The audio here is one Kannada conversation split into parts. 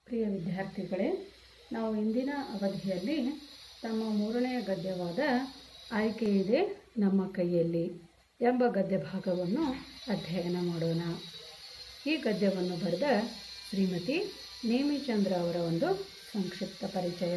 ಪ್ರಿಯ ವಿದ್ಯಾರ್ಥಿಗಳೇ ನಾವು ಇಂದಿನ ಅವಧಿಯಲ್ಲಿ ತಮ್ಮ ಮೂರನೆಯ ಗದ್ಯವಾದ ಆಯ್ಕೆ ಇದೆ ನಮ್ಮ ಕೈಯಲ್ಲಿ ಎಂಬ ಗದ್ಯ ಭಾಗವನ್ನು ಅಧ್ಯಯನ ಮಾಡೋಣ ಈ ಗದ್ಯವನ್ನು ಬರೆದ ಶ್ರೀಮತಿ ನೇಮಿಚಂದ್ರ ಅವರ ಒಂದು ಸಂಕ್ಷಿಪ್ತ ಪರಿಚಯ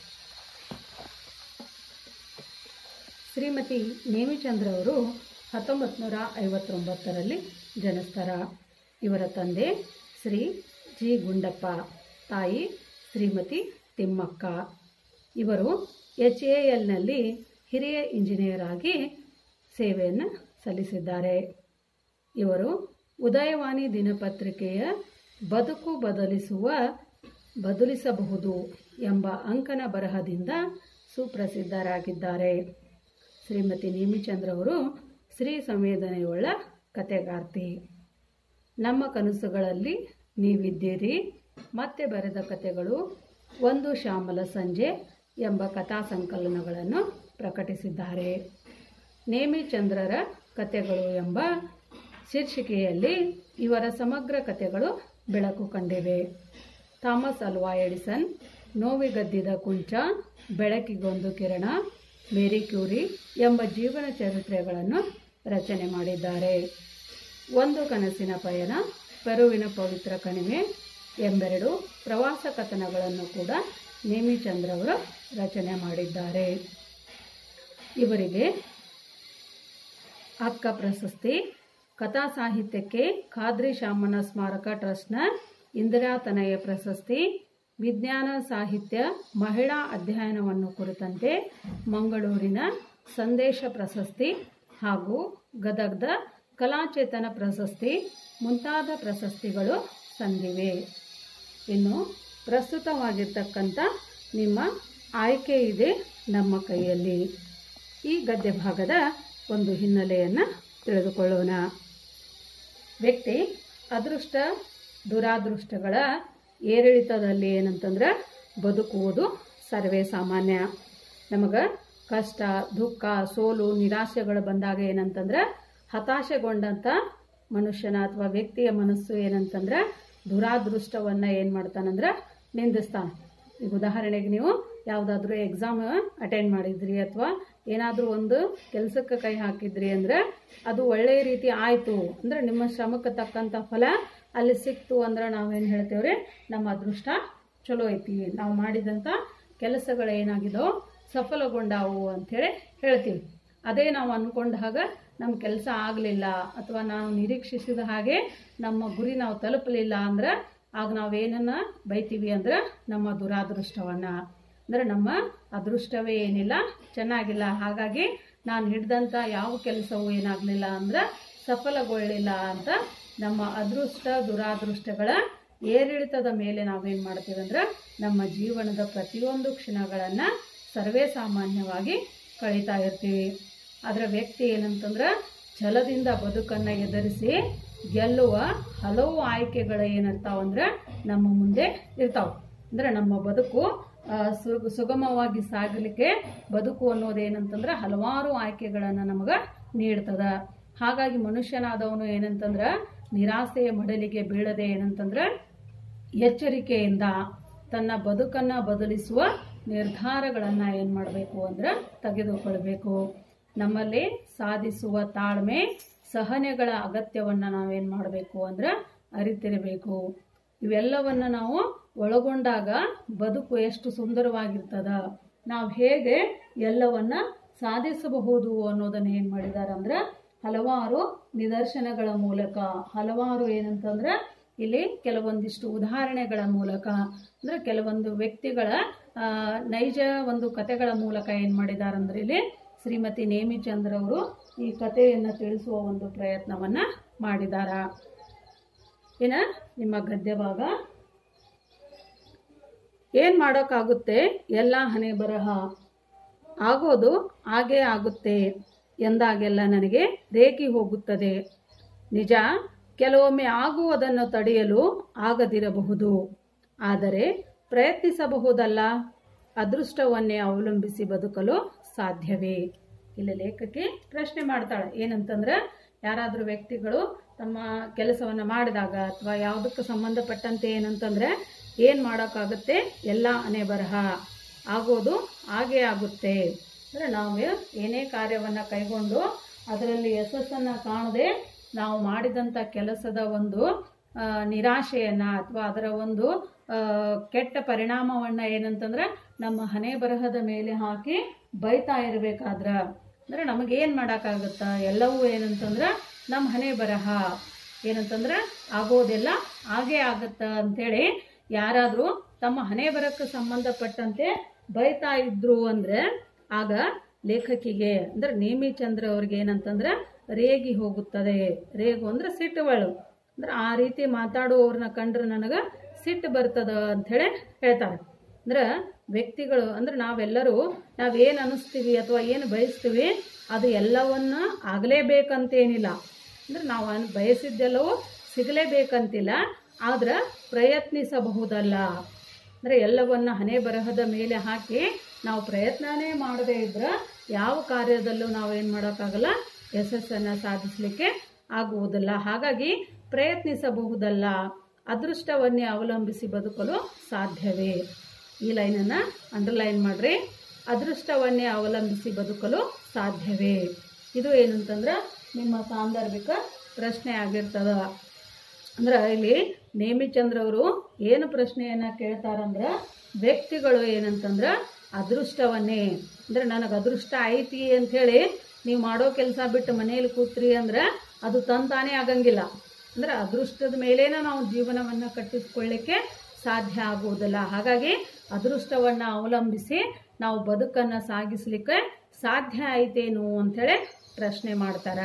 ಶ್ರೀಮತಿ ನೇಮಿಚಂದ್ರ ಅವರು ಹತ್ತೊಂಬತ್ತು ನೂರ ಐವತ್ತೊಂಬತ್ತರಲ್ಲಿ ಜನಿಸ್ತಾರ ಇವರ ತಂದೆ ಶ್ರೀ ಜಿ ಗುಂಡಪ್ಪ ತಾಯಿ ಶ್ರೀಮತಿ ತಿಮ್ಮಕ್ಕ ಇವರು ಎಚ್ ಎ ಎಲ್ನಲ್ಲಿ ಹಿರಿಯ ಇಂಜಿನಿಯರ್ ಆಗಿ ಸೇವೆಯನ್ನು ಸಲ್ಲಿಸಿದ್ದಾರೆ ಇವರು ಉದಯವಾಣಿ ದಿನಪತ್ರಿಕೆಯ ಬದುಕು ಬದಲಿಸುವ ಬದಲಿಸಬಹುದು ಎಂಬ ಅಂಕನ ಬರಹದಿಂದ ಸುಪ್ರಸಿದ್ಧರಾಗಿದ್ದಾರೆ ಶ್ರೀಮತಿ ನೇಮಿಚಂದ್ರ ಅವರು ಶ್ರೀ ಸಂವೇದನೆಯುಳ್ಳ ಕತೆಗಾರ್ತಿ ನಮ್ಮ ಕನಸುಗಳಲ್ಲಿ ನೀವಿದ್ದೀರಿ ಮತ್ತೆ ಬರೆದ ಕತೆಗಳು ಒಂದು ಶ್ಯಾಮಲ ಸಂಜೆ ಎಂಬ ಕಥಾ ಸಂಕಲನಗಳನ್ನು ಪ್ರಕಟಿಸಿದ್ದಾರೆ ನೇಮಿಚಂದ್ರರ ಕತೆಗಳು ಎಂಬ ಶೀರ್ಷಿಕೆಯಲ್ಲಿ ಇವರ ಸಮಗ್ರ ಕತೆಗಳು ಬೆಳಕು ಕಂಡಿವೆ ಥಾಮಸ್ ಅಲ್ವಾ ಎಡಿಸನ್ ನೋವಿಗದ್ದಿದ ಕುಂಚ ಬೆಳಕಿಗೊಂದು ಕಿರಣ ಮೇರಿ ಕ್ಯೂರಿ ಎಂಬ ಜೀವನ ಚರಿತ್ರೆಗಳನ್ನು ರಚನೆ ಮಾಡಿದ್ದಾರೆ ಒಂದು ಕನಸಿನ ಪಯಣ ಪೆರುವಿನ ಪವಿತ್ರ ಕಣಿವೆ ಎಂಬೆರಡು ಪ್ರವಾಸ ಕಥನಗಳನ್ನು ಕೂಡ ನೇಮಿಚಂದ್ರ ಅವರು ರಚನೆ ಮಾಡಿದ್ದಾರೆ ಇವರಿಗೆ ಅಕ್ಕ ಪ್ರಶಸ್ತಿ ಕಥಾ ಸಾಹಿತ್ಯಕ್ಕೆ ಖಾದ್ರಿ ಶಾಮನ ಸ್ಮಾರಕ ಟ್ರಸ್ಟ್ನ ಇಂದಿರಾ ತನಯ ಪ್ರಶಸ್ತಿ ವಿಜ್ಞಾನ ಸಾಹಿತ್ಯ ಮಹಿಳಾ ಅಧ್ಯಯನವನ್ನು ಕುರಿತಂತೆ ಮಂಗಳೂರಿನ ಸಂದೇಶ ಪ್ರಶಸ್ತಿ ಹಾಗೂ ಗದಗದ ಕಲಾಚೇತನ ಪ್ರಶಸ್ತಿ ಮುಂತಾದ ಪ್ರಶಸ್ತಿಗಳು ಸಂದಿವೆ ಇನ್ನು ಪ್ರಸ್ತುತವಾಗಿರ್ತಕ್ಕಂಥ ನಿಮ್ಮ ಆಯ್ಕೆ ಇದೆ ನಮ್ಮ ಕೈಯಲ್ಲಿ ಈ ಗದ್ಯ ಭಾಗದ ಒಂದು ಹಿನ್ನೆಲೆಯನ್ನು ತಿಳಿದುಕೊಳ್ಳೋಣ ವ್ಯಕ್ತಿ ಅದೃಷ್ಟ ದುರಾದೃಷ್ಟಗಳ ಏರಿಳಿತದಲ್ಲಿ ಏನಂತಂದ್ರೆ ಬದುಕುವುದು ಸರ್ವೇ ಸಾಮಾನ್ಯ ನಮಗೆ ಕಷ್ಟ ದುಃಖ ಸೋಲು ನಿರಾಶೆಗಳು ಬಂದಾಗ ಏನಂತಂದ್ರೆ ಹತಾಶೆಗೊಂಡಂಥ ಮನುಷ್ಯನ ಅಥವಾ ವ್ಯಕ್ತಿಯ ಮನಸ್ಸು ಏನಂತಂದ್ರೆ ದುರಾದೃಷ್ಟವನ್ನು ಏನು ಮಾಡ್ತಾನಂದ್ರೆ ನಿಂದಿಸ್ತಾನೆ ಈಗ ಉದಾಹರಣೆಗೆ ನೀವು ಯಾವುದಾದ್ರೂ ಎಕ್ಸಾಮ್ ಅಟೆಂಡ್ ಮಾಡಿದ್ರಿ ಅಥವಾ ಏನಾದರೂ ಒಂದು ಕೆಲಸಕ್ಕೆ ಕೈ ಹಾಕಿದ್ರಿ ಅಂದರೆ ಅದು ಒಳ್ಳೆಯ ರೀತಿ ಆಯಿತು ಅಂದರೆ ನಿಮ್ಮ ಶ್ರಮಕ್ಕೆ ತಕ್ಕಂಥ ಫಲ ಅಲ್ಲಿ ಸಿಕ್ತು ಅಂದ್ರೆ ನಾವೇನು ಹೇಳ್ತೇವ್ರಿ ನಮ್ಮ ಅದೃಷ್ಟ ಚಲೋ ಐತಿ ನಾವು ಮಾಡಿದಂಥ ಕೆಲಸಗಳು ಏನಾಗಿದೋ ಸಫಲಗೊಂಡಾವು ಅಂಥೇಳಿ ಹೇಳ್ತೀವಿ ಅದೇ ನಾವು ಅಂದ್ಕೊಂಡಾಗ ನಮ್ಮ ಕೆಲಸ ಆಗಲಿಲ್ಲ ಅಥವಾ ನಾವು ನಿರೀಕ್ಷಿಸಿದ ಹಾಗೆ ನಮ್ಮ ಗುರಿ ನಾವು ತಲುಪಲಿಲ್ಲ ಅಂದ್ರೆ ಆಗ ನಾವೇನನ್ನ ಬೈತೀವಿ ಅಂದ್ರೆ ನಮ್ಮ ದುರಾದೃಷ್ಟವನ್ನು ಅಂದರೆ ನಮ್ಮ ಅದೃಷ್ಟವೇ ಏನಿಲ್ಲ ಚೆನ್ನಾಗಿಲ್ಲ ಹಾಗಾಗಿ ನಾನು ಹಿಡ್ದಂಥ ಯಾವ ಕೆಲಸವೂ ಏನಾಗಲಿಲ್ಲ ಅಂದ್ರೆ ಸಫಲಗೊಳ್ಳಿಲ್ಲ ಅಂತ ನಮ್ಮ ಅದೃಷ್ಟ ದುರಾದೃಷ್ಟಗಳ ಏರಿಳಿತದ ಮೇಲೆ ನಾವೇನು ಮಾಡ್ತೀವಿ ಅಂದ್ರೆ ನಮ್ಮ ಜೀವನದ ಪ್ರತಿಯೊಂದು ಕ್ಷಣಗಳನ್ನು ಸರ್ವೇ ಸಾಮಾನ್ಯವಾಗಿ ಕಳೀತಾ ಇರ್ತೀವಿ ಅದರ ವ್ಯಕ್ತಿ ಏನಂತಂದ್ರೆ ಛಲದಿಂದ ಬದುಕನ್ನು ಎದುರಿಸಿ ಗೆಲ್ಲುವ ಹಲವು ಆಯ್ಕೆಗಳು ಏನಿರ್ತಾವಂದ್ರೆ ನಮ್ಮ ಮುಂದೆ ಇರ್ತಾವೆ ಅಂದರೆ ನಮ್ಮ ಬದುಕು ಸು ಸುಗಮವಾಗಿ ಸಾಗಲಿಕ್ಕೆ ಬದುಕು ಅನ್ನೋದು ಏನಂತಂದ್ರೆ ಹಲವಾರು ಆಯ್ಕೆಗಳನ್ನು ನಮಗೆ ನೀಡ್ತದ ಹಾಗಾಗಿ ಮನುಷ್ಯನಾದವನು ಏನಂತಂದ್ರೆ ನಿರಾಸೆಯ ಮಡಲಿಗೆ ಬೀಳದೆ ಏನಂತಂದ್ರೆ ಎಚ್ಚರಿಕೆಯಿಂದ ತನ್ನ ಬದುಕನ್ನು ಬದಲಿಸುವ ನಿರ್ಧಾರಗಳನ್ನು ಏನು ಮಾಡಬೇಕು ಅಂದ್ರೆ ತೆಗೆದುಕೊಳ್ಬೇಕು ನಮ್ಮಲ್ಲಿ ಸಾಧಿಸುವ ತಾಳ್ಮೆ ಸಹನೆಗಳ ಅಗತ್ಯವನ್ನು ನಾವೇನು ಮಾಡಬೇಕು ಅಂದ್ರೆ ಅರಿತಿರಬೇಕು ಇವೆಲ್ಲವನ್ನು ನಾವು ಒಳಗೊಂಡಾಗ ಬದುಕು ಎಷ್ಟು ಸುಂದರವಾಗಿರ್ತದ ನಾವು ಹೇಗೆ ಎಲ್ಲವನ್ನ ಸಾಧಿಸಬಹುದು ಅನ್ನೋದನ್ನು ಏನು ಮಾಡಿದ್ದಾರೆ ಅಂದ್ರೆ ಹಲವಾರು ನಿದರ್ಶನಗಳ ಮೂಲಕ ಹಲವಾರು ಏನಂತಂದ್ರೆ ಇಲ್ಲಿ ಕೆಲವೊಂದಿಷ್ಟು ಉದಾಹರಣೆಗಳ ಮೂಲಕ ಅಂದ್ರೆ ಕೆಲವೊಂದು ವ್ಯಕ್ತಿಗಳ ನೈಜ ಒಂದು ಕತೆಗಳ ಮೂಲಕ ಏನು ಮಾಡಿದ್ದಾರೆ ಅಂದ್ರೆ ಇಲ್ಲಿ ಶ್ರೀಮತಿ ನೇಮಿಚಂದ್ರ ಅವರು ಈ ಕಥೆಯನ್ನು ತಿಳಿಸುವ ಒಂದು ಪ್ರಯತ್ನವನ್ನ ಮಾಡಿದಾರ ಏನ ನಿಮ್ಮ ಗದ್ಯ ಭಾಗ ಏನು ಮಾಡೋಕ್ಕಾಗುತ್ತೆ ಎಲ್ಲ ಹಣೆ ಬರಹ ಆಗೋದು ಹಾಗೇ ಆಗುತ್ತೆ ಎಂದಾಗೆಲ್ಲ ನನಗೆ ರೇಖಿ ಹೋಗುತ್ತದೆ ನಿಜ ಕೆಲವೊಮ್ಮೆ ಆಗುವುದನ್ನು ತಡೆಯಲು ಆಗದಿರಬಹುದು ಆದರೆ ಪ್ರಯತ್ನಿಸಬಹುದಲ್ಲ ಅದೃಷ್ಟವನ್ನೇ ಅವಲಂಬಿಸಿ ಬದುಕಲು ಸಾಧ್ಯವೇ ಇಲ್ಲಿ ಲೇಖಕಿ ಪ್ರಶ್ನೆ ಮಾಡ್ತಾಳೆ ಏನಂತಂದ್ರೆ ಯಾರಾದರೂ ವ್ಯಕ್ತಿಗಳು ತಮ್ಮ ಕೆಲಸವನ್ನು ಮಾಡಿದಾಗ ಅಥವಾ ಯಾವುದಕ್ಕೆ ಸಂಬಂಧಪಟ್ಟಂತೆ ಏನಂತಂದ್ರೆ ಏನು ಮಾಡೋಕ್ಕಾಗುತ್ತೆ ಎಲ್ಲ ಹಣೆ ಬರಹ ಆಗೋದು ಹಾಗೇ ಆಗುತ್ತೆ ಅಂದರೆ ನಾವು ಏನೇ ಕಾರ್ಯವನ್ನು ಕೈಗೊಂಡು ಅದರಲ್ಲಿ ಯಶಸ್ಸನ್ನು ಕಾಣದೆ ನಾವು ಮಾಡಿದಂಥ ಕೆಲಸದ ಒಂದು ಆ, ನಿರಾಶೆಯನ್ನು ಅಥವಾ ಅದರ ಒಂದು ಆ, ಕೆಟ್ಟ ಪರಿಣಾಮವನ್ನು ಏನಂತಂದ್ರೆ ನಮ್ಮ ಹಣೆ ಬರಹದ ಮೇಲೆ ಹಾಕಿ ಬೈತಾ ಇರಬೇಕಾದ್ರೆ ಅಂದರೆ ನಮಗೇನು ಮಾಡೋಕ್ಕಾಗುತ್ತಾ ಎಲ್ಲವೂ ಏನಂತಂದ್ರೆ ನಮ್ಮ ಹಣೆ ಬರಹ ಏನಂತಂದ್ರೆ ಆಗೋದೆಲ್ಲ ಹಾಗೇ ಆಗುತ್ತಾ ಅಂಥೇಳಿ ಯಾರಾದರೂ ತಮ್ಮ ಹಣೆ ಬರಕ್ಕೆ ಸಂಬಂಧಪಟ್ಟಂತೆ ಬೈತಾ ಇದ್ರು ಅಂದರೆ ಆಗ ಲೇಖಕಿಗೆ ಅಂದ್ರೆ ನೇಮಿಚಂದ್ರ ಅವ್ರಿಗೆ ಏನಂತಂದ್ರೆ ರೇಗಿ ಹೋಗುತ್ತದೆ ರೇಗು ಅಂದ್ರೆ ಸಿಟ್ಟುಗಳು ಅಂದ್ರೆ ಆ ರೀತಿ ಮಾತಾಡುವವ್ರನ್ನ ಕಂಡ್ರೆ ನನಗೆ ಸಿಟ್ಟು ಬರ್ತದ ಅಂಥೇಳಿ ಹೇಳ್ತಾರೆ ಅಂದ್ರೆ ವ್ಯಕ್ತಿಗಳು ಅಂದ್ರೆ ನಾವೆಲ್ಲರೂ ನಾವೇನು ಅನ್ನಿಸ್ತೀವಿ ಅಥವಾ ಏನು ಬಯಸ್ತೀವಿ ಅದು ಎಲ್ಲವನ್ನ ಆಗಲೇಬೇಕಂತೇನಿಲ್ಲ ಅಂದ್ರೆ ನಾವು ಅನ್ ಬಯಸಿದ್ದೆಲ್ಲವೂ ಸಿಗಲೇಬೇಕಂತಿಲ್ಲ ಆದ್ರೆ ಪ್ರಯತ್ನಿಸಬಹುದಲ್ಲ ಅಂದರೆ ಎಲ್ಲವನ್ನ ಹಣೆ ಬರಹದ ಮೇಲೆ ಹಾಕಿ ನಾವು ಪ್ರಯತ್ನನೇ ಮಾಡದೇ ಇದ್ರೆ ಯಾವ ಕಾರ್ಯದಲ್ಲೂ ನಾವೇನು ಮಾಡೋಕ್ಕಾಗಲ್ಲ ಯಶಸ್ಸನ್ನು ಸಾಧಿಸಲಿಕ್ಕೆ ಆಗುವುದಿಲ್ಲ ಹಾಗಾಗಿ ಪ್ರಯತ್ನಿಸಬಹುದಲ್ಲ ಅದೃಷ್ಟವನ್ನೇ ಅವಲಂಬಿಸಿ ಬದುಕಲು ಸಾಧ್ಯವೇ ಈ ಲೈನನ್ನು ಅಂಡರ್ಲೈನ್ ಮಾಡ್ರಿ ಅದೃಷ್ಟವನ್ನೇ ಅವಲಂಬಿಸಿ ಬದುಕಲು ಸಾಧ್ಯವೇ ಇದು ಏನಂತಂದ್ರೆ ನಿಮ್ಮ ಸಾಂದರ್ಭಿಕ ಪ್ರಶ್ನೆ ಆಗಿರ್ತದ ಅಂದ್ರೆ ಇಲ್ಲಿ ನೇಮಿಚಂದ್ರ ಅವರು ಏನು ಪ್ರಶ್ನೆಯನ್ನ ಕೇಳ್ತಾರಂದ್ರೆ ವ್ಯಕ್ತಿಗಳು ಏನಂತಂದ್ರೆ ಅದೃಷ್ಟವನ್ನೇ ಅಂದ್ರೆ ನನಗೆ ಅದೃಷ್ಟ ಐತಿ ಅಂಥೇಳಿ ನೀವು ಮಾಡೋ ಕೆಲಸ ಬಿಟ್ಟು ಮನೆಯಲ್ಲಿ ಕೂತ್ರಿ ಅಂದ್ರೆ ಅದು ತಂತಾನೇ ಆಗಂಗಿಲ್ಲ ಅಂದ್ರೆ ಅದೃಷ್ಟದ ಮೇಲೇನ ನಾವು ಜೀವನವನ್ನು ಕಟ್ಟಿಸ್ಕೊಳ್ಳಿಕ್ಕೆ ಸಾಧ್ಯ ಆಗುವುದಿಲ್ಲ ಹಾಗಾಗಿ ಅದೃಷ್ಟವನ್ನು ಅವಲಂಬಿಸಿ ನಾವು ಬದುಕನ್ನು ಸಾಗಿಸ್ಲಿಕ್ಕೆ ಸಾಧ್ಯ ಐತೇನು ಅಂಥೇಳಿ ಪ್ರಶ್ನೆ ಮಾಡ್ತಾರೆ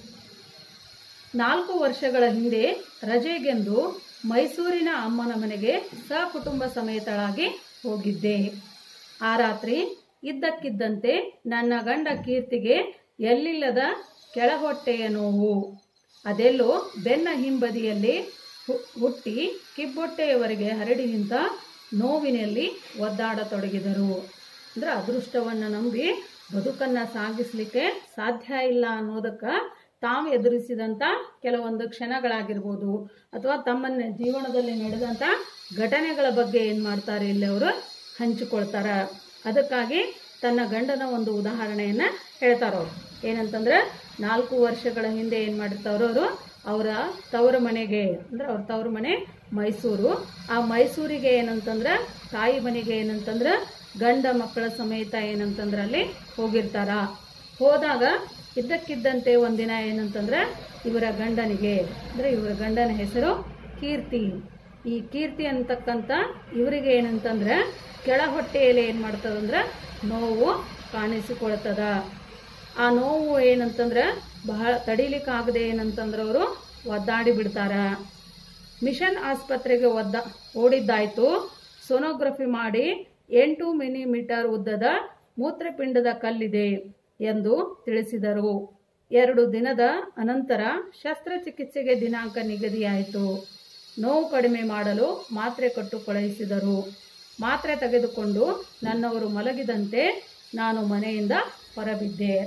ನಾಲ್ಕು ವರ್ಷಗಳ ಹಿಂದೆ ರಜೆಗೆಂದು ಮೈಸೂರಿನ ಅಮ್ಮನ ಮನೆಗೆ ಸಕುಟುಂಬ ಸಮೇತಳಾಗಿ ಹೋಗಿದ್ದೆ ಆ ರಾತ್ರಿ ಇದ್ದಕ್ಕಿದ್ದಂತೆ ನನ್ನ ಗಂಡ ಕೀರ್ತಿಗೆ ಎಲ್ಲಿಲ್ಲದ ಕೆಳಹೊಟ್ಟೆಯ ನೋವು ಅದೆಲ್ಲೋ ಬೆನ್ನ ಹಿಂಬದಿಯಲ್ಲಿ ಹು- ಹುಟ್ಟಿ ಕಿಬ್ಬೊಟ್ಟೆಯವರೆಗೆ ಹರಡಿ ನಿಂತ ನೋವಿನಲ್ಲಿ ಒದ್ದಾಡತೊಡಗಿದರು ಅಂದ್ರೆ ಅದೃಷ್ಟವನ್ನು ನಂಬಿ ಬದುಕನ್ನು ಸಾಗಿಸಲಿಕ್ಕೆ ಸಾಧ್ಯ ಇಲ್ಲ ಅನ್ನೋದಕ್ಕೆ ತಾವು ಎದುರಿಸಿದಂಥ ಕೆಲವೊಂದು ಕ್ಷಣಗಳಾಗಿರ್ಬೋದು ಅಥವಾ ತಮ್ಮನ್ನ ಜೀವನದಲ್ಲಿ ನಡೆದಂಥ ಘಟನೆಗಳ ಬಗ್ಗೆ ಏನು ಮಾಡ್ತಾರೆ ಇಲ್ಲಿ ಅವರು ಹಂಚಿಕೊಳ್ತಾರೆ ಅದಕ್ಕಾಗಿ ತನ್ನ ಗಂಡನ ಒಂದು ಉದಾಹರಣೆಯನ್ನು ಹೇಳ್ತಾರವ್ರು ಏನಂತಂದ್ರೆ ನಾಲ್ಕು ವರ್ಷಗಳ ಹಿಂದೆ ಏನು ಮಾಡಿರ್ತಾರೋ ಅವರು ಅವರ ತವರು ಮನೆಗೆ ಅಂದ್ರೆ ಅವ್ರ ತವರು ಮನೆ ಮೈಸೂರು ಆ ಮೈಸೂರಿಗೆ ಏನಂತಂದ್ರೆ ತಾಯಿ ಮನೆಗೆ ಏನಂತಂದ್ರೆ ಗಂಡ ಮಕ್ಕಳ ಸಮೇತ ಏನಂತಂದ್ರೆ ಅಲ್ಲಿ ಹೋಗಿರ್ತಾರ ಹೋದಾಗ ಇದ್ದಕ್ಕಿದ್ದಂತೆ ಒಂದಿನ ಏನಂತಂದ್ರೆ ಇವರ ಗಂಡನಿಗೆ ಅಂದ್ರೆ ಇವರ ಗಂಡನ ಹೆಸರು ಕೀರ್ತಿ ಈ ಕೀರ್ತಿ ಅಂತಕ್ಕಂಥ ಇವರಿಗೆ ಏನಂತಂದ್ರೆ ಕೆಳ ಹೊಟ್ಟೆಯಲ್ಲಿ ಏನು ಮಾಡ್ತದಂದ್ರೆ ನೋವು ಕಾಣಿಸಿಕೊಳ್ತದ ಆ ನೋವು ಏನಂತಂದ್ರೆ ಬಹಳ ತಡಿಲಿಕ್ಕಾಗದೆ ಏನಂತಂದ್ರೆ ಅವರು ಒದ್ದಾಡಿ ಬಿಡ್ತಾರ ಮಿಷನ್ ಆಸ್ಪತ್ರೆಗೆ ಒದ್ದ ಓಡಿದ್ದಾಯ್ತು ಸೋನೋಗ್ರಫಿ ಮಾಡಿ ಎಂಟು ಮಿಲಿಮೀಟರ್ ಉದ್ದದ ಮೂತ್ರಪಿಂಡದ ಕಲ್ಲಿದೆ ಎಂದು ತಿಳಿಸಿದರು ಎರಡು ದಿನದ ಅನಂತರ ಶಸ್ತ್ರಚಿಕಿತ್ಸೆಗೆ ದಿನಾಂಕ ನಿಗದಿಯಾಯಿತು ನೋವು ಕಡಿಮೆ ಮಾಡಲು ಮಾತ್ರೆ ಕೊಟ್ಟು ಕಳುಹಿಸಿದರು ಮಾತ್ರೆ ತೆಗೆದುಕೊಂಡು ನನ್ನವರು ಮಲಗಿದಂತೆ ನಾನು ಮನೆಯಿಂದ ಹೊರಬಿದ್ದೆ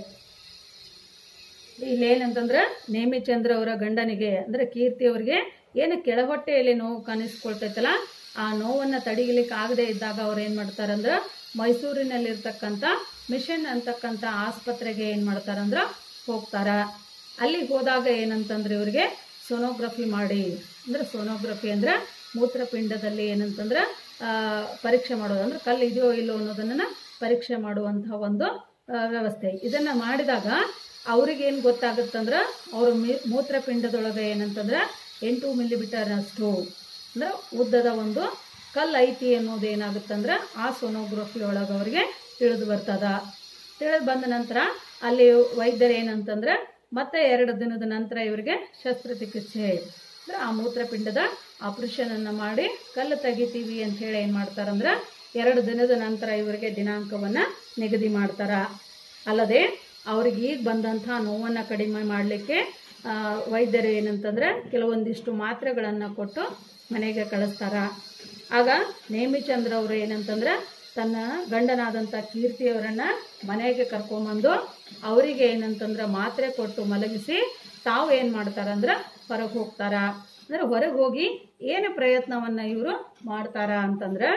ಇಲ್ಲೇನಂತಂದ್ರೆ ನೇಮಿಚಂದ್ರ ಅವರ ಗಂಡನಿಗೆ ಅಂದ್ರೆ ಕೀರ್ತಿ ಅವರಿಗೆ ಏನು ಕೆಳಹೊಟ್ಟೆಯಲ್ಲಿ ನೋವು ಕಾಣಿಸ್ಕೊಳ್ತೈತಲ್ಲ ಆ ನೋವನ್ನು ತಡಿಲಿಕ್ಕೆ ಆಗದೆ ಇದ್ದಾಗ ಅವ್ರು ಏನು ಮಾಡ್ತಾರಂದ್ರೆ ಮೈಸೂರಿನಲ್ಲಿರ್ತಕ್ಕಂಥ ಮಿಷನ್ ಅಂತಕ್ಕಂಥ ಆಸ್ಪತ್ರೆಗೆ ಏನು ಮಾಡ್ತಾರಂದ್ರೆ ಹೋಗ್ತಾರ ಅಲ್ಲಿ ಹೋದಾಗ ಏನಂತಂದ್ರೆ ಇವರಿಗೆ ಸೋನೋಗ್ರಫಿ ಮಾಡಿ ಅಂದ್ರೆ ಸೋನೋಗ್ರಫಿ ಅಂದ್ರೆ ಮೂತ್ರಪಿಂಡದಲ್ಲಿ ಏನಂತಂದ್ರೆ ಆ, ಪರೀಕ್ಷೆ ಮಾಡೋದು ಅಂದ್ರೆ ಕಲ್ಲು ಇದೆಯೋ ಇಲ್ಲೋ ಅನ್ನೋದನ್ನ ಪರೀಕ್ಷೆ ಮಾಡುವಂತಹ ಒಂದು ಆ, ವ್ಯವಸ್ಥೆ ಇದನ್ನ ಮಾಡಿದಾಗ ಅವ್ರಿಗೇನು ಗೊತ್ತಾಗುತ್ತಂದ್ರೆ ಅವ್ರ ಮಿ- ಮೂತ್ರಪಿಂಡದೊಳಗೆ ಏನಂತಂದ್ರೆ ಎಂಟು ಮಿಲಿಮೀಟರ್ ಅಷ್ಟು ಅಂದ್ರೆ ಉದ್ದದ ಒಂದು ಕಲ್ಲು ಐತಿ ಅನ್ನೋದು ಏನಾಗುತ್ತಂದ್ರೆ ಆ ಸೋನೋಗ್ರಫಿ ಒಳಗೆ ಅವ್ರಿಗೆ ತಿಳಿದು ಬರ್ತದ ತಿಳಿದು ಬಂದ ನಂತರ ಅಲ್ಲಿ ವೈದ್ಯರು ಏನಂತಂದ್ರೆ ಮತ್ತೆ ಎರಡು ದಿನದ ನಂತರ ಇವರಿಗೆ ಶಸ್ತ್ರಚಿಕಿತ್ಸೆ ಅಂದ್ರೆ ಆ ಮೂತ್ರಪಿಂಡದ ಆಪರೇಷನ್ ಅನ್ನ ಮಾಡಿ ಕಲ್ಲು ತೆಗಿತೀವಿ ಅಂತ ಹೇಳಿ ಏನು ಮಾಡ್ತಾರಂದ್ರೆ ಎರಡು ದಿನದ ನಂತರ ಇವರಿಗೆ ದಿನಾಂಕವನ್ನ ನಿಗದಿ ಮಾಡ್ತಾರ ಅಲ್ಲದೆ ಅವ್ರಿಗೆ ಈಗ ಬಂದಂಥ ನೋವನ್ನು ಕಡಿಮೆ ಮಾಡಲಿಕ್ಕೆ ವೈದ್ಯರು ಏನಂತಂದ್ರೆ ಕೆಲವೊಂದಿಷ್ಟು ಮಾತ್ರೆಗಳನ್ನು ಕೊಟ್ಟು ಮನೆಗೆ ಕಳಿಸ್ತಾರ ಆಗ ನೇಮಿಚಂದ್ರ ಅವರು ಏನಂತಂದ್ರೆ ತನ್ನ ಗಂಡನಾದಂಥ ಕೀರ್ತಿಯವರನ್ನ ಮನೆಗೆ ಕರ್ಕೊಂಬಂದು ಅವರಿಗೆ ಏನಂತಂದ್ರೆ ಮಾತ್ರೆ ಕೊಟ್ಟು ಮಲಗಿಸಿ ತಾವು ಏನು ಮಾಡ್ತಾರಂದ್ರೆ ಹೊರಗೆ ಹೋಗ್ತಾರ ಅಂದ್ರೆ ಹೊರಗೆ ಹೋಗಿ ಏನು ಪ್ರಯತ್ನವನ್ನ ಇವರು ಮಾಡ್ತಾರ ಅಂತಂದ್ರೆ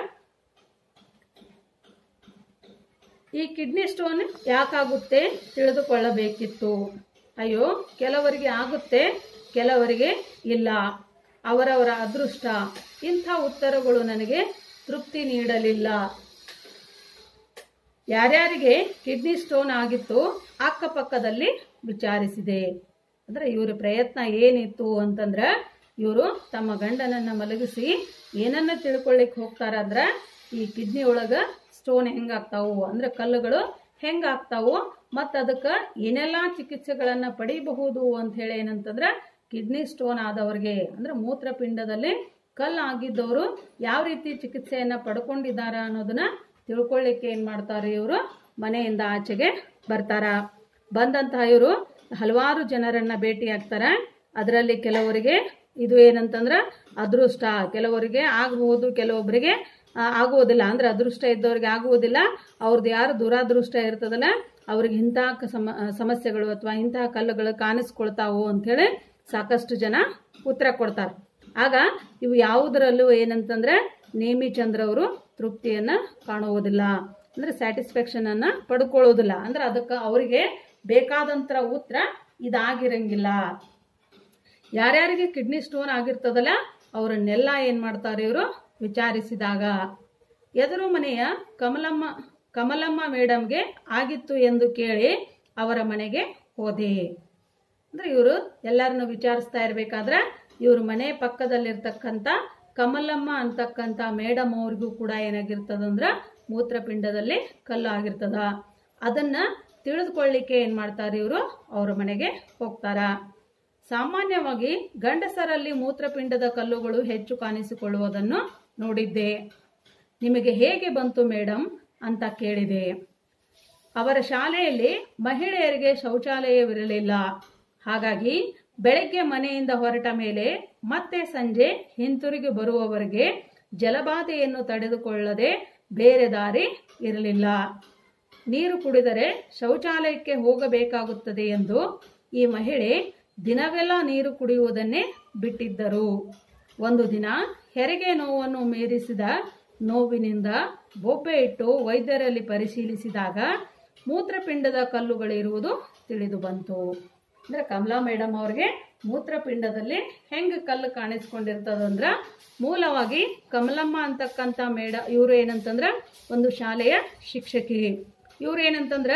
ಈ ಕಿಡ್ನಿ ಸ್ಟೋನ್ ಯಾಕಾಗುತ್ತೆ ತಿಳಿದುಕೊಳ್ಳಬೇಕಿತ್ತು ಅಯ್ಯೋ ಕೆಲವರಿಗೆ ಆಗುತ್ತೆ ಕೆಲವರಿಗೆ ಇಲ್ಲ ಅವರವರ ಅದೃಷ್ಟ ಇಂಥ ಉತ್ತರಗಳು ನನಗೆ ತೃಪ್ತಿ ನೀಡಲಿಲ್ಲ ಯಾರ್ಯಾರಿಗೆ ಕಿಡ್ನಿ ಸ್ಟೋನ್ ಆಗಿತ್ತು ಅಕ್ಕಪಕ್ಕದಲ್ಲಿ ವಿಚಾರಿಸಿದೆ ಅಂದ್ರೆ ಇವ್ರ ಪ್ರಯತ್ನ ಏನಿತ್ತು ಅಂತಂದ್ರೆ ಇವರು ತಮ್ಮ ಗಂಡನನ್ನ ಮಲಗಿಸಿ ಏನನ್ನ ತಿಳ್ಕೊಳ್ಳಿಕ್ ಹೋಗ್ತಾರ ಅಂದ್ರ ಈ ಕಿಡ್ನಿ ಒಳಗ ಸ್ಟೋನ್ ಹೆಂಗಾಗ್ತಾವು ಅಂದ್ರೆ ಕಲ್ಲುಗಳು ಹೆಂಗಾಗ್ತಾವು ಮತ್ತು ಅದಕ್ಕೆ ಏನೆಲ್ಲ ಚಿಕಿತ್ಸೆಗಳನ್ನ ಪಡಿಬಹುದು ಅಂತ ಹೇಳಿ ಏನಂತಂದ್ರೆ ಕಿಡ್ನಿ ಸ್ಟೋನ್ ಆದವ್ರಿಗೆ ಅಂದ್ರೆ ಮೂತ್ರಪಿಂಡದಲ್ಲಿ ಕಲ್ಲು ಆಗಿದ್ದವರು ಯಾವ ರೀತಿ ಚಿಕಿತ್ಸೆಯನ್ನ ಪಡ್ಕೊಂಡಿದ್ದಾರ ಅನ್ನೋದನ್ನ ತಿಳ್ಕೊಳ್ಳಿಕ್ಕೆ ಏನ್ ಮಾಡ್ತಾರೆ ಇವರು ಮನೆಯಿಂದ ಆಚೆಗೆ ಬರ್ತಾರ ಬಂದಂತಹ ಇವರು ಹಲವಾರು ಜನರನ್ನ ಭೇಟಿ ಆಗ್ತಾರ ಅದರಲ್ಲಿ ಕೆಲವರಿಗೆ ಇದು ಏನಂತಂದ್ರ ಅದೃಷ್ಟ ಕೆಲವರಿಗೆ ಆಗಬಹುದು ಕೆಲವೊಬ್ಬರಿಗೆ ಆ, ಆಗುವುದಿಲ್ಲ ಅಂದ್ರೆ ಅದೃಷ್ಟ ಇದ್ದವ್ರಿಗೆ ಆಗುವುದಿಲ್ಲ ಅವ್ರದ್ದು ಯಾರು ದುರಾದೃಷ್ಟ ಇರ್ತದಲ್ಲ ಅವ್ರಿಗೆ ಇಂತಹ ಕ- ಸಮ ಸಮಸ್ಯೆಗಳು ಅಥವಾ ಇಂತಹ ಕಲ್ಲುಗಳು ಕಾಣಿಸ್ಕೊಳ್ತಾವು ಅಂಥೇಳಿ ಸಾಕಷ್ಟು ಜನ ಉತ್ತರ ಕೊಡ್ತಾರೆ ಆಗ ಇವು ಯಾವುದರಲ್ಲೂ ಏನಂತಂದ್ರೆ ನೇಮಿಚಂದ್ರ ಅವರು ತೃಪ್ತಿಯನ್ನ ಕಾಣುವುದಿಲ್ಲ ಅಂದ್ರೆ ಸ್ಯಾಟಿಸ್ಫ್ಯಾಕ್ಷನ್ ಅನ್ನ ಪಡ್ಕೊಳ್ಳೋದಿಲ್ಲ ಅಂದ್ರೆ ಅದಕ್ಕೆ ಅವರಿಗೆ ಬೇಕಾದಂತರ ಉತ್ತರ ಇದಾಗಿರಂಗಿಲ್ಲ ಯಾರ್ಯಾರಿಗೆ ಕಿಡ್ನಿ ಸ್ಟೋನ್ ಆಗಿರ್ತದಲ್ಲ ಅವರನ್ನೆಲ್ಲ ಏನ್ ಮಾಡ್ತಾರೆ ಇವರು ವಿಚಾರಿಸಿದಾಗ ಎದುರು ಮನೆಯ ಕಮಲಮ್ಮ ಕಮಲಮ್ಮ ಮೇಡಮ್ಗೆ ಆಗಿತ್ತು ಎಂದು ಕೇಳಿ ಅವರ ಮನೆಗೆ ಹೋದೆ ಅಂದ್ರೆ ಇವರು ಎಲ್ಲರನ್ನು ವಿಚಾರಿಸ್ತಾ ಇರ್ಬೇಕಾದ್ರೆ ಇವ್ರ ಮನೆ ಪಕ್ಕದಲ್ಲಿರ್ತಕ್ಕಂಥ ಕಮಲಮ್ಮ ಅಂತಕ್ಕಂಥ ಮೇಡಮ್ ಅವ್ರಿಗೂ ಕೂಡ ಏನಾಗಿರ್ತದಂದ್ರ ಮೂತ್ರಪಿಂಡದಲ್ಲಿ ಕಲ್ಲು ಆಗಿರ್ತದ ಅದನ್ನ ತಿಳಿದುಕೊಳ್ಳಿಕ್ಕೆ ಏನ್ ಮಾಡ್ತಾರೆ ಇವರು ಅವ್ರ ಮನೆಗೆ ಹೋಗ್ತಾರ ಸಾಮಾನ್ಯವಾಗಿ ಗಂಡಸರಲ್ಲಿ ಮೂತ್ರಪಿಂಡದ ಕಲ್ಲುಗಳು ಹೆಚ್ಚು ಕಾಣಿಸಿಕೊಳ್ಳುವುದನ್ನು ನೋಡಿದ್ದೆ ನಿಮಗೆ ಹೇಗೆ ಬಂತು ಮೇಡಮ್ ಅಂತ ಕೇಳಿದೆ ಅವರ ಶಾಲೆಯಲ್ಲಿ ಮಹಿಳೆಯರಿಗೆ ಶೌಚಾಲಯವಿರಲಿಲ್ಲ ಹಾಗಾಗಿ ಬೆಳಗ್ಗೆ ಮನೆಯಿಂದ ಹೊರಟ ಮೇಲೆ ಮತ್ತೆ ಸಂಜೆ ಹಿಂತಿರುಗಿ ಬರುವವರೆಗೆ ಜಲಬಾಧೆಯನ್ನು ತಡೆದುಕೊಳ್ಳದೆ ಬೇರೆ ದಾರಿ ಇರಲಿಲ್ಲ ನೀರು ಕುಡಿದರೆ ಶೌಚಾಲಯಕ್ಕೆ ಹೋಗಬೇಕಾಗುತ್ತದೆ ಎಂದು ಈ ಮಹಿಳೆ ದಿನವೆಲ್ಲ ನೀರು ಕುಡಿಯುವುದನ್ನೇ ಬಿಟ್ಟಿದ್ದರು ಒಂದು ದಿನ ಹೆರಿಗೆ ನೋವನ್ನು ಮೀರಿಸಿದ ನೋವಿನಿಂದ ಬೊಬ್ಬೆ ಇಟ್ಟು ವೈದ್ಯರಲ್ಲಿ ಪರಿಶೀಲಿಸಿದಾಗ ಮೂತ್ರಪಿಂಡದ ಕಲ್ಲುಗಳಿರುವುದು ತಿಳಿದು ಬಂತು ಅಂದ್ರೆ ಕಮಲಾ ಮೇಡಮ್ ಅವ್ರಿಗೆ ಮೂತ್ರಪಿಂಡದಲ್ಲಿ ಹೆಂಗ್ ಕಲ್ಲು ಕಾಣಿಸ್ಕೊಂಡಿರ್ತದಂದ್ರ ಮೂಲವಾಗಿ ಕಮಲಮ್ಮ ಅಂತಕ್ಕಂಥ ಮೇಡ ಇವರು ಏನಂತಂದ್ರ ಒಂದು ಶಾಲೆಯ ಶಿಕ್ಷಕಿ ಇವ್ರು ಏನಂತಂದ್ರ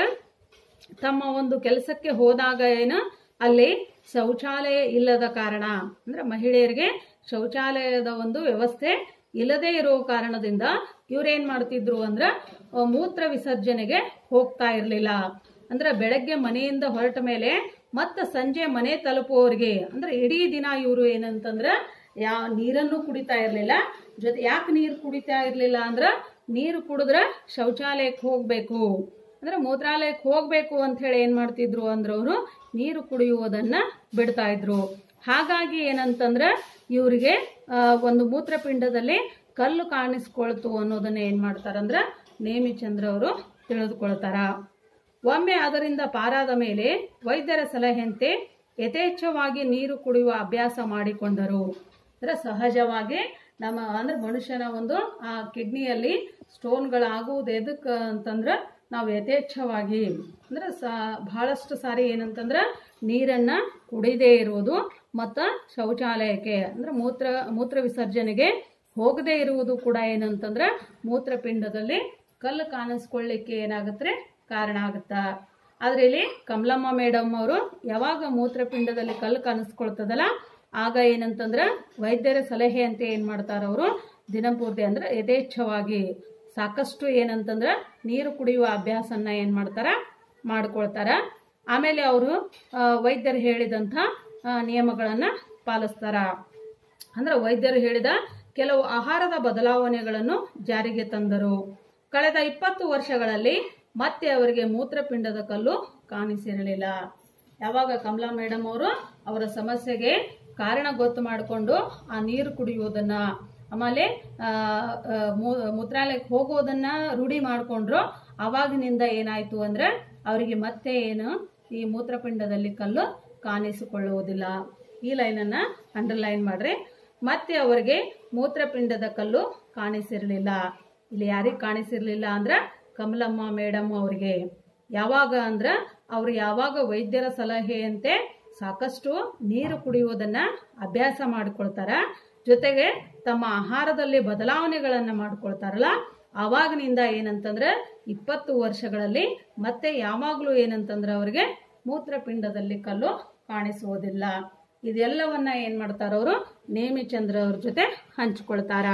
ತಮ್ಮ ಒಂದು ಕೆಲಸಕ್ಕೆ ಹೋದಾಗ ಏನು ಅಲ್ಲಿ ಶೌಚಾಲಯ ಇಲ್ಲದ ಕಾರಣ ಅಂದ್ರೆ ಮಹಿಳೆಯರಿಗೆ ಶೌಚಾಲಯದ ಒಂದು ವ್ಯವಸ್ಥೆ ಇಲ್ಲದೆ ಇರೋ ಕಾರಣದಿಂದ ಇವ್ರೇನ್ ಮಾಡ್ತಿದ್ರು ಅಂದ್ರ ಆ, ಮೂತ್ರ ವಿಸರ್ಜನೆಗೆ ಹೋಗ್ತಾ ಇರ್ಲಿಲ್ಲ ಅಂದ್ರೆ ಬೆಳಗ್ಗೆ ಮನೆಯಿಂದ ಹೊರಟ ಮೇಲೆ ಮತ್ತೆ ಸಂಜೆ ಮನೆ ತಲುಪುವವರಿಗೆ ಅಂದ್ರೆ ಇಡೀ ದಿನ ಇವರು ಏನಂತಂದ್ರ ಯಾ ನೀರನ್ನು ಕುಡಿತಾ ಇರ್ಲಿಲ್ಲ ಜೊತೆ ಯಾಕೆ ನೀರು ಕುಡಿತಾ ಇರ್ಲಿಲ್ಲ ಅಂದ್ರ ನೀರು ಕುಡಿದ್ರ ಶೌಚಾಲಯಕ್ಕೆ ಹೋಗ್ಬೇಕು ಅಂದ್ರೆ ಮೂತ್ರಾಲಯಕ್ಕೆ ಹೋಗ್ಬೇಕು ಅಂತ ಹೇಳಿ ಏನ್ ಮಾಡ್ತಿದ್ರು ಅಂದ್ರ ಅವರು ನೀರು ಕುಡಿಯುವುದನ್ನ ಬಿಡ್ತಾ ಇದ್ರು ಹಾಗಾಗಿ ಏನಂತಂದ್ರ ಇವರಿಗೆ ಒಂದು ಮೂತ್ರಪಿಂಡದಲ್ಲಿ ಕಲ್ಲು ಕಾಣಿಸ್ಕೊಳ್ತು ಅನ್ನೋದನ್ನ ಏನ್ ಮಾಡ್ತಾರಂದ್ರ ನೇಮಿಚಂದ್ರ ಅವರು ತಿಳಿದುಕೊಳ್ತಾರ ಒಮ್ಮೆ ಅದರಿಂದ ಪಾರಾದ ಮೇಲೆ ವೈದ್ಯರ ಸಲಹೆಯಂತೆ ಯಥೇಚ್ಛವಾಗಿ ನೀರು ಕುಡಿಯುವ ಅಭ್ಯಾಸ ಮಾಡಿಕೊಂಡರು ಅಂದ್ರೆ ಸಹಜವಾಗಿ ನಮ್ಮ ಅಂದ್ರೆ ಮನುಷ್ಯನ ಒಂದು ಆ ಕಿಡ್ನಿಯಲ್ಲಿ ಸ್ಟೋನ್ಗಳಾಗುವುದು ಎದಕ್ಕೆ ಅಂತಂದ್ರೆ ನಾವು ಯಥೇಚ್ಛವಾಗಿ ಅಂದ್ರೆ ಸ ಬಹಳಷ್ಟು ಸಾರಿ ಏನಂತಂದ್ರೆ ನೀರನ್ನ ಕುಡಿದೇ ಇರುವುದು ಮತ್ತು ಶೌಚಾಲಯಕ್ಕೆ ಅಂದ್ರೆ ಮೂತ್ರ ಮೂತ್ರ ವಿಸರ್ಜನೆಗೆ ಹೋಗದೇ ಇರುವುದು ಕೂಡ ಏನಂತಂದ್ರೆ ಮೂತ್ರಪಿಂಡದಲ್ಲಿ ಕಲ್ಲು ಕಾಣಿಸ್ಕೊಳ್ಳಿಕ್ಕೆ ಏನಾಗುತ್ತೆ ಕಾರಣ ಆಗುತ್ತಾ ಆದ್ರೆ ಇಲ್ಲಿ ಕಮಲಮ್ಮ ಮೇಡಮ್ ಅವರು ಯಾವಾಗ ಮೂತ್ರಪಿಂಡದಲ್ಲಿ ಕಲ್ಲು ಕಾಣಿಸ್ಕೊಳ್ತದಲ್ಲ ಆಗ ಏನಂತಂದ್ರ ವೈದ್ಯರ ಸಲಹೆ ಅಂತ ಏನ್ ಮಾಡ್ತಾರ ಅವರು ದಿನಪೂರ್ತಿ ಅಂದ್ರೆ ಯಥೇಚ್ಛವಾಗಿ ಸಾಕಷ್ಟು ಏನಂತಂದ್ರ ನೀರು ಕುಡಿಯುವ ಅಭ್ಯಾಸನ ಏನ್ ಮಾಡ್ತಾರ ಮಾಡ್ಕೊಳ್ತಾರ ಆಮೇಲೆ ಅವರು ವೈದ್ಯರು ಹೇಳಿದಂಥ ಆ, ನಿಯಮಗಳನ್ನ ಪಾಲಿಸ್ತಾರ ಅಂದ್ರೆ ವೈದ್ಯರು ಹೇಳಿದ ಕೆಲವು ಆಹಾರದ ಬದಲಾವಣೆಗಳನ್ನು ಜಾರಿಗೆ ತಂದರು ಕಳೆದ ಇಪ್ಪತ್ತು ವರ್ಷಗಳಲ್ಲಿ ಮತ್ತೆ ಅವರಿಗೆ ಮೂತ್ರಪಿಂಡದ ಕಲ್ಲು ಕಾಣಿಸಿರಲಿಲ್ಲ ಯಾವಾಗ ಕಮಲಾ ಮೇಡಮ್ ಅವರು ಅವರ ಸಮಸ್ಯೆಗೆ ಕಾರಣ ಗೊತ್ತು ಮಾಡಿಕೊಂಡು ಆ ನೀರು ಕುಡಿಯುವುದನ್ನ ಆಮೇಲೆ ಆ, ಆ, ಮೂ- ಮೂತ್ರಾಲಯಕ್ಕೆ ಹೋಗೋದನ್ನ ರೂಢಿ ಮಾಡಿಕೊಂಡ್ರು ಅವಾಗಿನಿಂದ ಏನಾಯ್ತು ಅಂದ್ರೆ ಅವರಿಗೆ ಮತ್ತೆ ಏನು ಈ ಮೂತ್ರಪಿಂಡದಲ್ಲಿ ಕಲ್ಲು ಕಾಣಿಸಿಕೊಳ್ಳುವುದಿಲ್ಲ ಈ ಲೈನನ್ನು ಅಂಡರ್ಲೈನ್ ಮಾಡ್ರಿ ಮತ್ತೆ ಅವರಿಗೆ ಮೂತ್ರಪಿಂಡದ ಕಲ್ಲು ಕಾಣಿಸಿರಲಿಲ್ಲ ಇಲ್ಲಿ ಯಾರಿಗೆ ಕಾಣಿಸಿರ್ಲಿಲ್ಲ ಅಂದ್ರೆ ಕಮಲಮ್ಮ ಮೇಡಮ್ ಅವರಿಗೆ ಯಾವಾಗ ಅಂದ್ರೆ ಅವ್ರು ಯಾವಾಗ ವೈದ್ಯರ ಸಲಹೆಯಂತೆ ಸಾಕಷ್ಟು ನೀರು ಕುಡಿಯುವುದನ್ನ ಅಭ್ಯಾಸ ಮಾಡ್ಕೊಳ್ತಾರ ಜೊತೆಗೆ ತಮ್ಮ ಆಹಾರದಲ್ಲಿ ಬದಲಾವಣೆಗಳನ್ನ ಮಾಡ್ಕೊಳ್ತಾರಲ್ಲ ಆವಾಗಿನಿಂದ ಏನಂತಂದ್ರೆ ಇಪ್ಪತ್ತು ವರ್ಷಗಳಲ್ಲಿ ಮತ್ತೆ ಯಾವಾಗಲೂ ಏನಂತಂದ್ರೆ ಅವರಿಗೆ ಮೂತ್ರಪಿಂಡದಲ್ಲಿ ಕಲ್ಲು ಕಾಣಿಸುವುದಿಲ್ಲ ಇದೆಲ್ಲವನ್ನ ಏನ್ ಮಾಡ್ತಾರ ಅವರು ನೇಮಿಚಂದ್ರ ಅವ್ರ ಜೊತೆ ಹಂಚ್ಕೊಳ್ತಾರ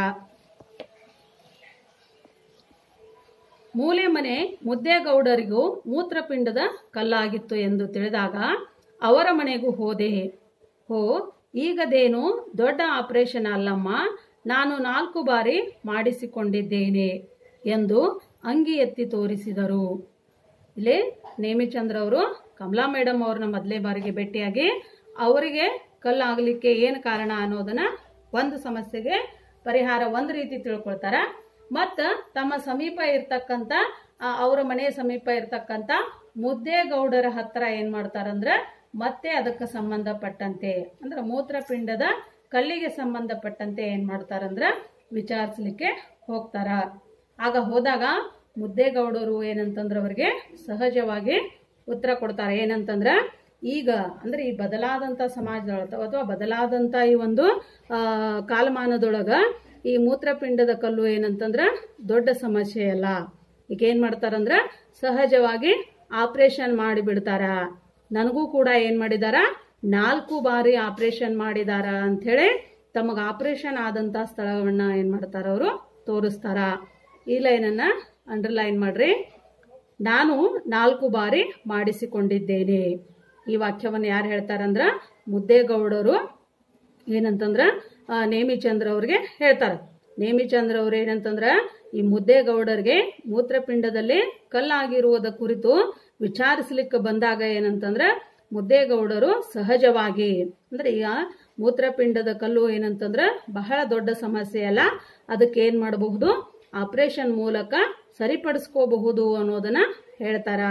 ಮೂಲೆ ಮನೆ ಮುದ್ದೇಗೌಡರಿಗೂ ಮೂತ್ರಪಿಂಡದ ಕಲ್ಲಾಗಿತ್ತು ಎಂದು ತಿಳಿದಾಗ ಅವರ ಮನೆಗೂ ಹೋದೆ ಹೋ ಈಗದೇನು ದೊಡ್ಡ ಆಪರೇಷನ್ ಅಲ್ಲಮ್ಮ ನಾನು ನಾಲ್ಕು ಬಾರಿ ಮಾಡಿಸಿಕೊಂಡಿದ್ದೇನೆ ಎಂದು ಅಂಗಿ ಎತ್ತಿ ತೋರಿಸಿದರು ಇಲ್ಲಿ ನೇಮಿಚಂದ್ರ ಅವರು ಕಮಲಾ ಮೇಡಮ್ ಅವ್ರನ್ನ ಮೊದಲೇ ಬಾರಿಗೆ ಭೇಟಿಯಾಗಿ ಅವರಿಗೆ ಕಲ್ಲಾಗಲಿಕ್ಕೆ ಏನು ಕಾರಣ ಅನ್ನೋದನ್ನ ಒಂದು ಸಮಸ್ಯೆಗೆ ಪರಿಹಾರ ಒಂದು ರೀತಿ ತಿಳ್ಕೊಳ್ತಾರ ಮತ್ತು ತಮ್ಮ ಸಮೀಪ ಇರ್ತಕ್ಕಂಥ ಆ, ಅವರ ಮನೆಯ ಸಮೀಪ ಇರ್ತಕ್ಕಂಥ ಮುದ್ದೇಗೌಡರ ಹತ್ರ ಏನ್ ಮಾಡ್ತಾರಂದ್ರೆ ಮತ್ತೆ ಅದಕ್ಕೆ ಸಂಬಂಧಪಟ್ಟಂತೆ ಅಂದ್ರೆ ಮೂತ್ರಪಿಂಡದ ಕಲ್ಲಿಗೆ ಸಂಬಂಧಪಟ್ಟಂತೆ ಏನ್ ಮಾಡ್ತಾರಂದ್ರ ವಿಚಾರಿಸ್ಲಿಕ್ಕೆ ಹೋಗ್ತಾರ ಆಗ ಹೋದಾಗ ಮುದ್ದೇಗೌಡರು ಏನಂತಂದ್ರೆ ಅವರಿಗೆ ಸಹಜವಾಗಿ ಉತ್ತರ ಕೊಡ್ತಾರೆ ಏನಂತಂದ್ರ ಈಗ ಅಂದ್ರೆ ಈ ಬದಲಾದಂತ ಸಮಾಜದೊಳಗ ಅಥವಾ ಬದಲಾದಂತ ಈ ಒಂದು ಆ, ಕಾಲಮಾನದೊಳಗ ಈ ಮೂತ್ರಪಿಂಡದ ಕಲ್ಲು ಏನಂತಂದ್ರ ದೊಡ್ಡ ಸಮಸ್ಯೆ ಅಲ್ಲ ಈಗ ಏನ್ ಮಾಡ್ತಾರಂದ್ರ ಸಹಜವಾಗಿ ಆಪರೇಷನ್ ಮಾಡಿ ಬಿಡ್ತಾರ ನನಗೂ ಕೂಡ ಏನ್ ಮಾಡಿದಾರ ನಾಲ್ಕು ಬಾರಿ ಆಪರೇಷನ್ ಮಾಡಿದಾರ ಅಂಥೇಳಿ ತಮಗ ಆಪರೇಷನ್ ಆದಂತ ಸ್ಥಳವನ್ನ ಏನ್ ಮಾಡ್ತಾರ ಅವರು ತೋರಿಸ್ತಾರ ಈ ಲೈನನ್ನ ಅಂಡರ್ಲೈನ್ ಮಾಡ್ರಿ ನಾನು ನಾಲ್ಕು ಬಾರಿ ಮಾಡಿಸಿಕೊಂಡಿದ್ದೇನೆ ಈ ವಾಕ್ಯವನ್ನು ಯಾರು ಹೇಳ್ತಾರಂದ್ರ ಮುದ್ದೇಗೌಡರು ಏನಂತಂದ್ರ ಆ, ನೇಮಿಚಂದ್ರ ಅವ್ರಿಗೆ ಹೇಳ್ತಾರ ನೇಮಿಚಂದ್ರ ಅವ್ರು ಏನಂತಂದ್ರ ಈ ಮುದ್ದೇಗೌಡರಿಗೆ ಮೂತ್ರಪಿಂಡದಲ್ಲಿ ಕಲ್ಲಾಗಿರುವುದ ಕುರಿತು ವಿಚಾರಿಸ್ಲಿಕ್ಕೆ ಬಂದಾಗ ಏನಂತಂದ್ರ ಮುದ್ದೇಗೌಡರು ಸಹಜವಾಗಿ ಅಂದ್ರೆ ಈಗ ಮೂತ್ರಪಿಂಡದ ಕಲ್ಲು ಏನಂತಂದ್ರ ಬಹಳ ದೊಡ್ಡ ಸಮಸ್ಯೆ ಅಲ್ಲ ಅದಕ್ಕೆ ಏನ್ ಮಾಡಬಹುದು ಆಪರೇಷನ್ ಮೂಲಕ ಸರಿಪಡಿಸ್ಕೋಬಹುದು ಅನ್ನೋದನ್ನ ಹೇಳ್ತಾರ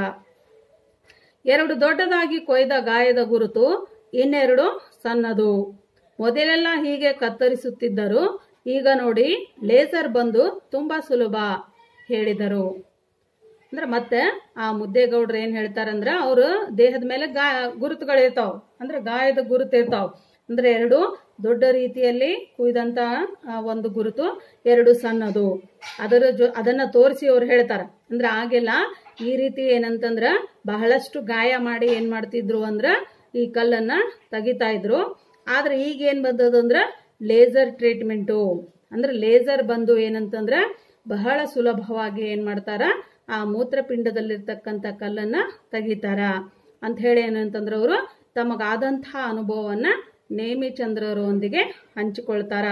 ಎರಡು ದೊಡ್ಡದಾಗಿ ಕೊಯ್ದ ಗಾಯದ ಗುರುತು ಇನ್ನೆರಡು ಸಣ್ಣದು ಮೊದಲೆಲ್ಲ ಹೀಗೆ ಕತ್ತರಿಸುತ್ತಿದ್ದರು ಈಗ ನೋಡಿ ಲೇಸರ್ ಬಂದು ತುಂಬಾ ಸುಲಭ ಹೇಳಿದರು ಅಂದ್ರೆ ಮತ್ತೆ ಆ ಮುದ್ದೇಗೌಡ್ರು ಏನ್ ಹೇಳ್ತಾರಂದ್ರ ಅವ್ರ ದೇಹದ ಮೇಲೆ ಗಾಯ ಗುರುತುಗಳಿರ್ತಾವ ಅಂದ್ರೆ ಗಾಯದ ಗುರುತು ಇರ್ತಾವ ಅಂದ್ರೆ ಎರಡು ದೊಡ್ಡ ರೀತಿಯಲ್ಲಿ ಕುಯ್ದಂತ ಆ, ಒಂದು ಗುರುತು ಎರಡು ಸಣ್ಣದು ಅದರ ಜೊ ಅದನ್ನ ತೋರಿಸಿ ಅವ್ರು ಹೇಳ್ತಾರ ಅಂದ್ರೆ ಆಗೆಲ್ಲ ಈ ರೀತಿ ಏನಂತಂದ್ರ ಬಹಳಷ್ಟು ಗಾಯ ಮಾಡಿ ಏನ್ ಮಾಡ್ತಿದ್ರು ಅಂದ್ರ ಈ ಕಲ್ಲನ್ನ ತೆಗಿತಾ ಇದ್ರು ಆದ್ರೆ ಈಗ ಏನ್ ಬಂದದಂದ್ರ ಲೇಸರ್ ಟ್ರೀಟ್ಮೆಂಟು ಅಂದ್ರೆ ಲೇಸರ್ ಬಂದು ಏನಂತಂದ್ರ ಬಹಳ ಸುಲಭವಾಗಿ ಏನ್ ಮಾಡ್ತಾರ ಆ ಮೂತ್ರಪಿಂಡದಲ್ಲಿರ್ತಕ್ಕಂಥ ಕಲ್ಲನ್ನ ತೆಗಿತಾರ ಅಂತ ಹೇಳಿ ಏನಂತಂದ್ರ ಅವರು ತಮಗಾದಂತಹ ಅನುಭವವನ್ನ ನೇಮಿಚಂದ್ರರೊಂದಿಗೆ ಹಂಚಿಕೊಳ್ತಾರ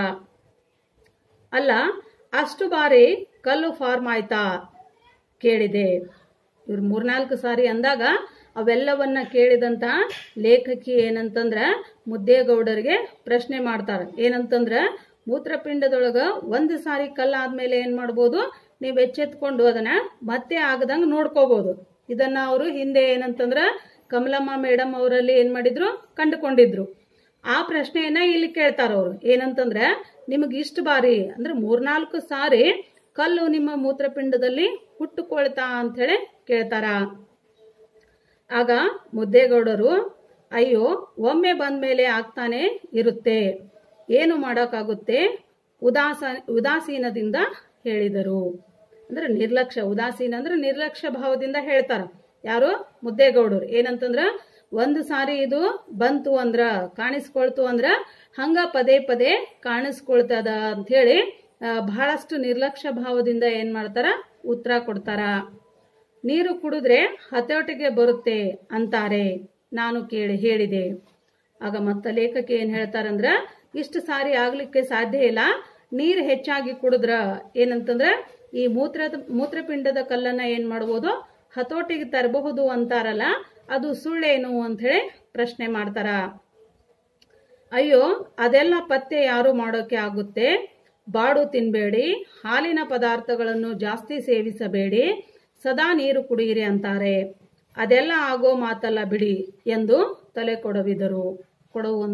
ಅಲ್ಲ ಅಷ್ಟು ಬಾರಿ ಕಲ್ಲು ಫಾರ್ಮ್ ಆಯ್ತಾ ಕೇಳಿದೆ ಇವ್ರು ಮೂರ್ನಾಲ್ಕು ಸಾರಿ ಅಂದಾಗ ಅವೆಲ್ಲವನ್ನ ಕೇಳಿದಂತ ಲೇಖಕಿ ಏನಂತಂದ್ರ ಮುದ್ದೇಗೌಡರಿಗೆ ಪ್ರಶ್ನೆ ಮಾಡ್ತಾರ ಏನಂತಂದ್ರ ಮೂತ್ರಪಿಂಡದೊಳಗ ಒಂದು ಸಾರಿ ಕಲ್ಲಾದ್ಮೇಲೆ ಏನ್ ಮಾಡ್ಬೋದು ನೀವು ಎಚ್ಚೆತ್ಕೊಂಡು ಅದನ್ನ ಮತ್ತೆ ಆಗದಂಗ ನೋಡ್ಕೋಬಹುದು ಇದನ್ನ ಅವರು ಹಿಂದೆ ಏನಂತಂದ್ರ ಕಮಲಮ್ಮ ಮೇಡಮ್ ಅವರಲ್ಲಿ ಏನ್ ಮಾಡಿದ್ರು ಕಂಡುಕೊಂಡಿದ್ರು ಆ ಪ್ರಶ್ನೆಯನ್ನ ಇಲ್ಲಿ ಕೇಳ್ತಾರ ಅವರು ಏನಂತಂದ್ರೆ ನಿಮಗೆ ಇಷ್ಟು ಬಾರಿ ಅಂದ್ರೆ ಮೂರ್ನಾಲ್ಕು ಸಾರಿ ಕಲ್ಲು ನಿಮ್ಮ ಮೂತ್ರಪಿಂಡದಲ್ಲಿ ಹುಟ್ಟುಕೊಳ್ತಾ ಅಂತ ಹೇಳಿ ಕೇಳ್ತಾರ ಆಗ ಮುದ್ದೇಗೌಡರು ಅಯ್ಯೋ ಒಮ್ಮೆ ಬಂದ್ಮೇಲೆ ಆಗ್ತಾನೆ ಇರುತ್ತೆ ಏನು ಮಾಡೋಕ್ಕಾಗುತ್ತೆ ಉದಾಸ ಉದಾಸೀನದಿಂದ ಹೇಳಿದರು ಅಂದ್ರೆ ನಿರ್ಲಕ್ಷ್ಯ ಉದಾಸೀನ ಅಂದ್ರೆ ನಿರ್ಲಕ್ಷ್ಯ ಭಾವದಿಂದ ಹೇಳ್ತಾರ ಯಾರು ಮುದ್ದೇಗೌಡರು ಏನಂತಂದ್ರ ಒಂದು ಸಾರಿ ಇದು ಬಂತು ಅಂದ್ರ ಕಾಣಿಸ್ಕೊಳ್ತು ಅಂದ್ರ ಹಂಗ ಪದೇ ಪದೇ ಕಾಣಿಸ್ಕೊಳ್ತದ ಅಂತ ಹೇಳಿ ಬಹಳಷ್ಟು ನಿರ್ಲಕ್ಷ್ಯ ಭಾವದಿಂದ ಏನ್ ಮಾಡ್ತಾರ ಉತ್ತರ ಕೊಡ್ತಾರ ನೀರು ಕುಡಿದ್ರೆ ಹತೋಟಿಗೆ ಬರುತ್ತೆ ಅಂತಾರೆ ನಾನು ಕೇಳಿ ಹೇಳಿದೆ ಆಗ ಮತ್ತ ಲೇಖಕಿ ಏನ್ ಹೇಳ್ತಾರಂದ್ರ ಇಷ್ಟು ಸಾರಿ ಆಗ್ಲಿಕ್ಕೆ ಸಾಧ್ಯ ಇಲ್ಲ ನೀರು ಹೆಚ್ಚಾಗಿ ಕುಡಿದ್ರ ಏನಂತಂದ್ರ ಈ ಮೂತ್ರ ಮೂತ್ರಪಿಂಡದ ಕಲ್ಲನ್ನ ಏನ್ ಮಾಡಬಹುದು ಹತೋಟಿಗೆ ತರಬಹುದು ಅಂತಾರಲ್ಲ ಅದು ಸುಳ್ಳೇನು ಅಂತ ಹೇಳಿ ಪ್ರಶ್ನೆ ಮಾಡ್ತಾರ ಅಯ್ಯೋ ಅದೆಲ್ಲ ಪತ್ತೆ ಯಾರು ಮಾಡೋಕೆ ಆಗುತ್ತೆ ಬಾಡು ತಿನ್ಬೇಡಿ ಹಾಲಿನ ಪದಾರ್ಥಗಳನ್ನು ಜಾಸ್ತಿ ಸೇವಿಸಬೇಡಿ ಸದಾ ನೀರು ಕುಡಿಯಿರಿ ಅಂತಾರೆ ಅದೆಲ್ಲ ಆಗೋ ಮಾತಲ್ಲ ಬಿಡಿ ಎಂದು ತಲೆ ಕೊಡವಿದರು ಕೊಡವು ಅಂದ್ರು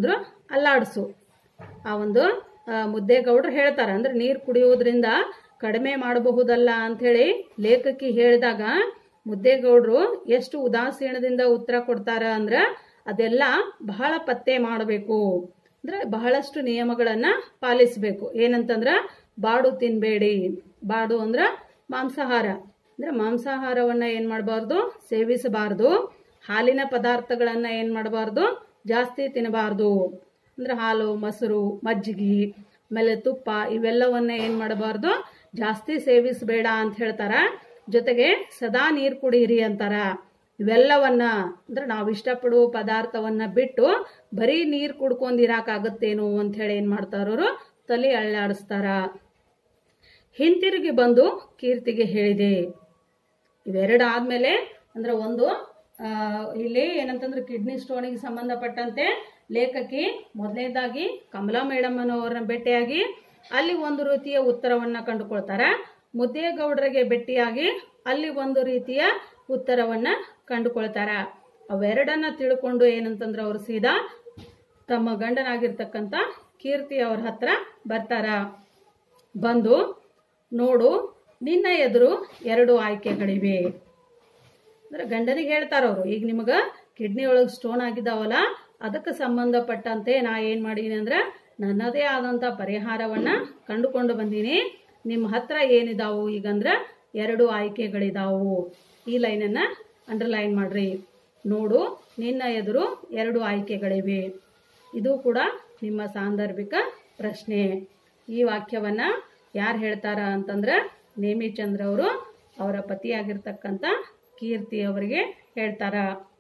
ಅಲ್ಲಾಡಿಸು ಆ ಒಂದು ಆ, ಮುದ್ದೇಗೌಡರು ಹೇಳ್ತಾರೆ ಅಂದ್ರೆ ನೀರು ಕುಡಿಯೋದ್ರಿಂದ ಕಡಿಮೆ ಮಾಡಬಹುದಲ್ಲ ಅಂಥೇಳಿ ಲೇಖಕಿ ಹೇಳಿದಾಗ ಮುದ್ದೇಗೌಡರು ಎಷ್ಟು ಉದಾಸೀನದಿಂದ ಉತ್ತರ ಕೊಡ್ತಾರ ಅಂದ್ರೆ ಅದೆಲ್ಲ ಬಹಳ ಪತ್ತೆ ಮಾಡಬೇಕು ಅಂದ್ರೆ ಬಹಳಷ್ಟು ನಿಯಮಗಳನ್ನ ಪಾಲಿಸಬೇಕು ಏನಂತಂದ್ರ ಬಾಡು ತಿನ್ಬೇಡಿ ಬಾಡು ಅಂದ್ರ ಮಾಂಸಾಹಾರ ಅಂದ್ರೆ ಮಾಂಸಾಹಾರವನ್ನ ಏನ್ ಮಾಡಬಾರ್ದು ಸೇವಿಸಬಾರ್ದು ಹಾಲಿನ ಪದಾರ್ಥಗಳನ್ನ ಏನ್ ಮಾಡಬಾರ್ದು ಜಾಸ್ತಿ ತಿನ್ನಬಾರ್ದು ಅಂದ್ರೆ ಹಾಲು ಮೊಸರು ಮಜ್ಜಿಗೆ ಆಮೇಲೆ ತುಪ್ಪ ಇವೆಲ್ಲವನ್ನ ಏನ್ ಮಾಡಬಾರ್ದು ಜಾಸ್ತಿ ಸೇವಿಸಬೇಡ ಅಂತ ಹೇಳ್ತಾರ ಜೊತೆಗೆ ಸದಾ ನೀರು ಕುಡೀರಿ ಅಂತಾರ ಇವೆಲ್ಲವನ್ನ ಅಂದ್ರೆ ನಾವು ಇಷ್ಟಪಡುವ ಪದಾರ್ಥವನ್ನ ಬಿಟ್ಟು ಬರೀ ನೀರು ಕುಡ್ಕೊಂಡಿರಾಕಾಗತ್ತೇನೋ ಅಂತ ಹೇಳಿ ಏನ್ ಮಾಡ್ತಾರವರು ತಲೆ ಅಳ್ಳಾಡಿಸ್ತಾರ ಹಿಂತಿರುಗಿ ಬಂದು ಕೀರ್ತಿಗೆ ಹೇಳಿದೆ ಇವೆರಡು ಆದ್ಮೇಲೆ ಅಂದ್ರೆ ಒಂದು ಆ, ಇಲ್ಲಿ ಏನಂತಂದ್ರೆ ಕಿಡ್ನಿ ಸ್ಟೋನಿಗೆ ಸಂಬಂಧಪಟ್ಟಂತೆ ಲೇಖಕಿ ಮೊದಲನೇದಾಗಿ ಕಮಲಾ ಮೇಡಮ್ ಅನ್ನೋರನ್ನ ಭೇಟಿಯಾಗಿ ಅಲ್ಲಿ ಒಂದು ರೀತಿಯ ಉತ್ತರವನ್ನ ಕಂಡುಕೊಳ್ತಾರ ಮುದ್ದೇಗೌಡರಿಗೆ ಭೇಟಿಯಾಗಿ ಅಲ್ಲಿ ಒಂದು ರೀತಿಯ ಉತ್ತರವನ್ನ ಕಂಡುಕೊಳ್ತಾರ ಅವೆರಡನ್ನ ತಿಳ್ಕೊಂಡು ಏನಂತಂದ್ರೆ ಅವರು ಸೀದಾ ತಮ್ಮ ಗಂಡನಾಗಿರ್ತಕ್ಕಂಥ ಕೀರ್ತಿ ಅವ್ರ ಹತ್ರ ಬರ್ತಾರ ಬಂದು ನೋಡು ನಿನ್ನ ಎದುರು ಎರಡು ಆಯ್ಕೆಗಳಿವೆ ಅಂದ್ರೆ ಗಂಡನಿಗೆ ಹೇಳ್ತಾರ ಅವರು ಈಗ ನಿಮಗ ಕಿಡ್ನಿ ಒಳಗೆ ಸ್ಟೋನ್ ಆಗಿದ್ದಾವಲ್ಲ ಅದಕ್ಕೆ ಸಂಬಂಧಪಟ್ಟಂತೆ ನಾ ಏನ್ ಮಾಡೀನಿ ಅಂದ್ರೆ ನನ್ನದೇ ಆದಂತ ಪರಿಹಾರವನ್ನ ಕಂಡುಕೊಂಡು ಬಂದೀನಿ ನಿಮ್ಮ ಹತ್ರ ಏನಿದಾವು ಈಗಂದ್ರ ಎರಡು ಆಯ್ಕೆಗಳಿದಾವು ಈ ಲೈನನ್ನ ಅಂಡರ್ಲೈನ್ ಮಾಡ್ರಿ ನೋಡು ನಿನ್ನ ಎದುರು ಎರಡು ಆಯ್ಕೆಗಳಿವೆ ಇದು ಕೂಡ ನಿಮ್ಮ ಸಾಂದರ್ಭಿಕ ಪ್ರಶ್ನೆ ಈ ವಾಕ್ಯವನ್ನ ಯಾರು ಹೇಳ್ತಾರ ಅಂತಂದ್ರ ನೇಮಿಚಂದ್ರ ಅವರು ಅವರ ಪತಿಯಾಗಿರ್ತಕ್ಕಂಥ ಕೀರ್ತಿ ಅವರಿಗೆ ಹೇಳ್ತಾರ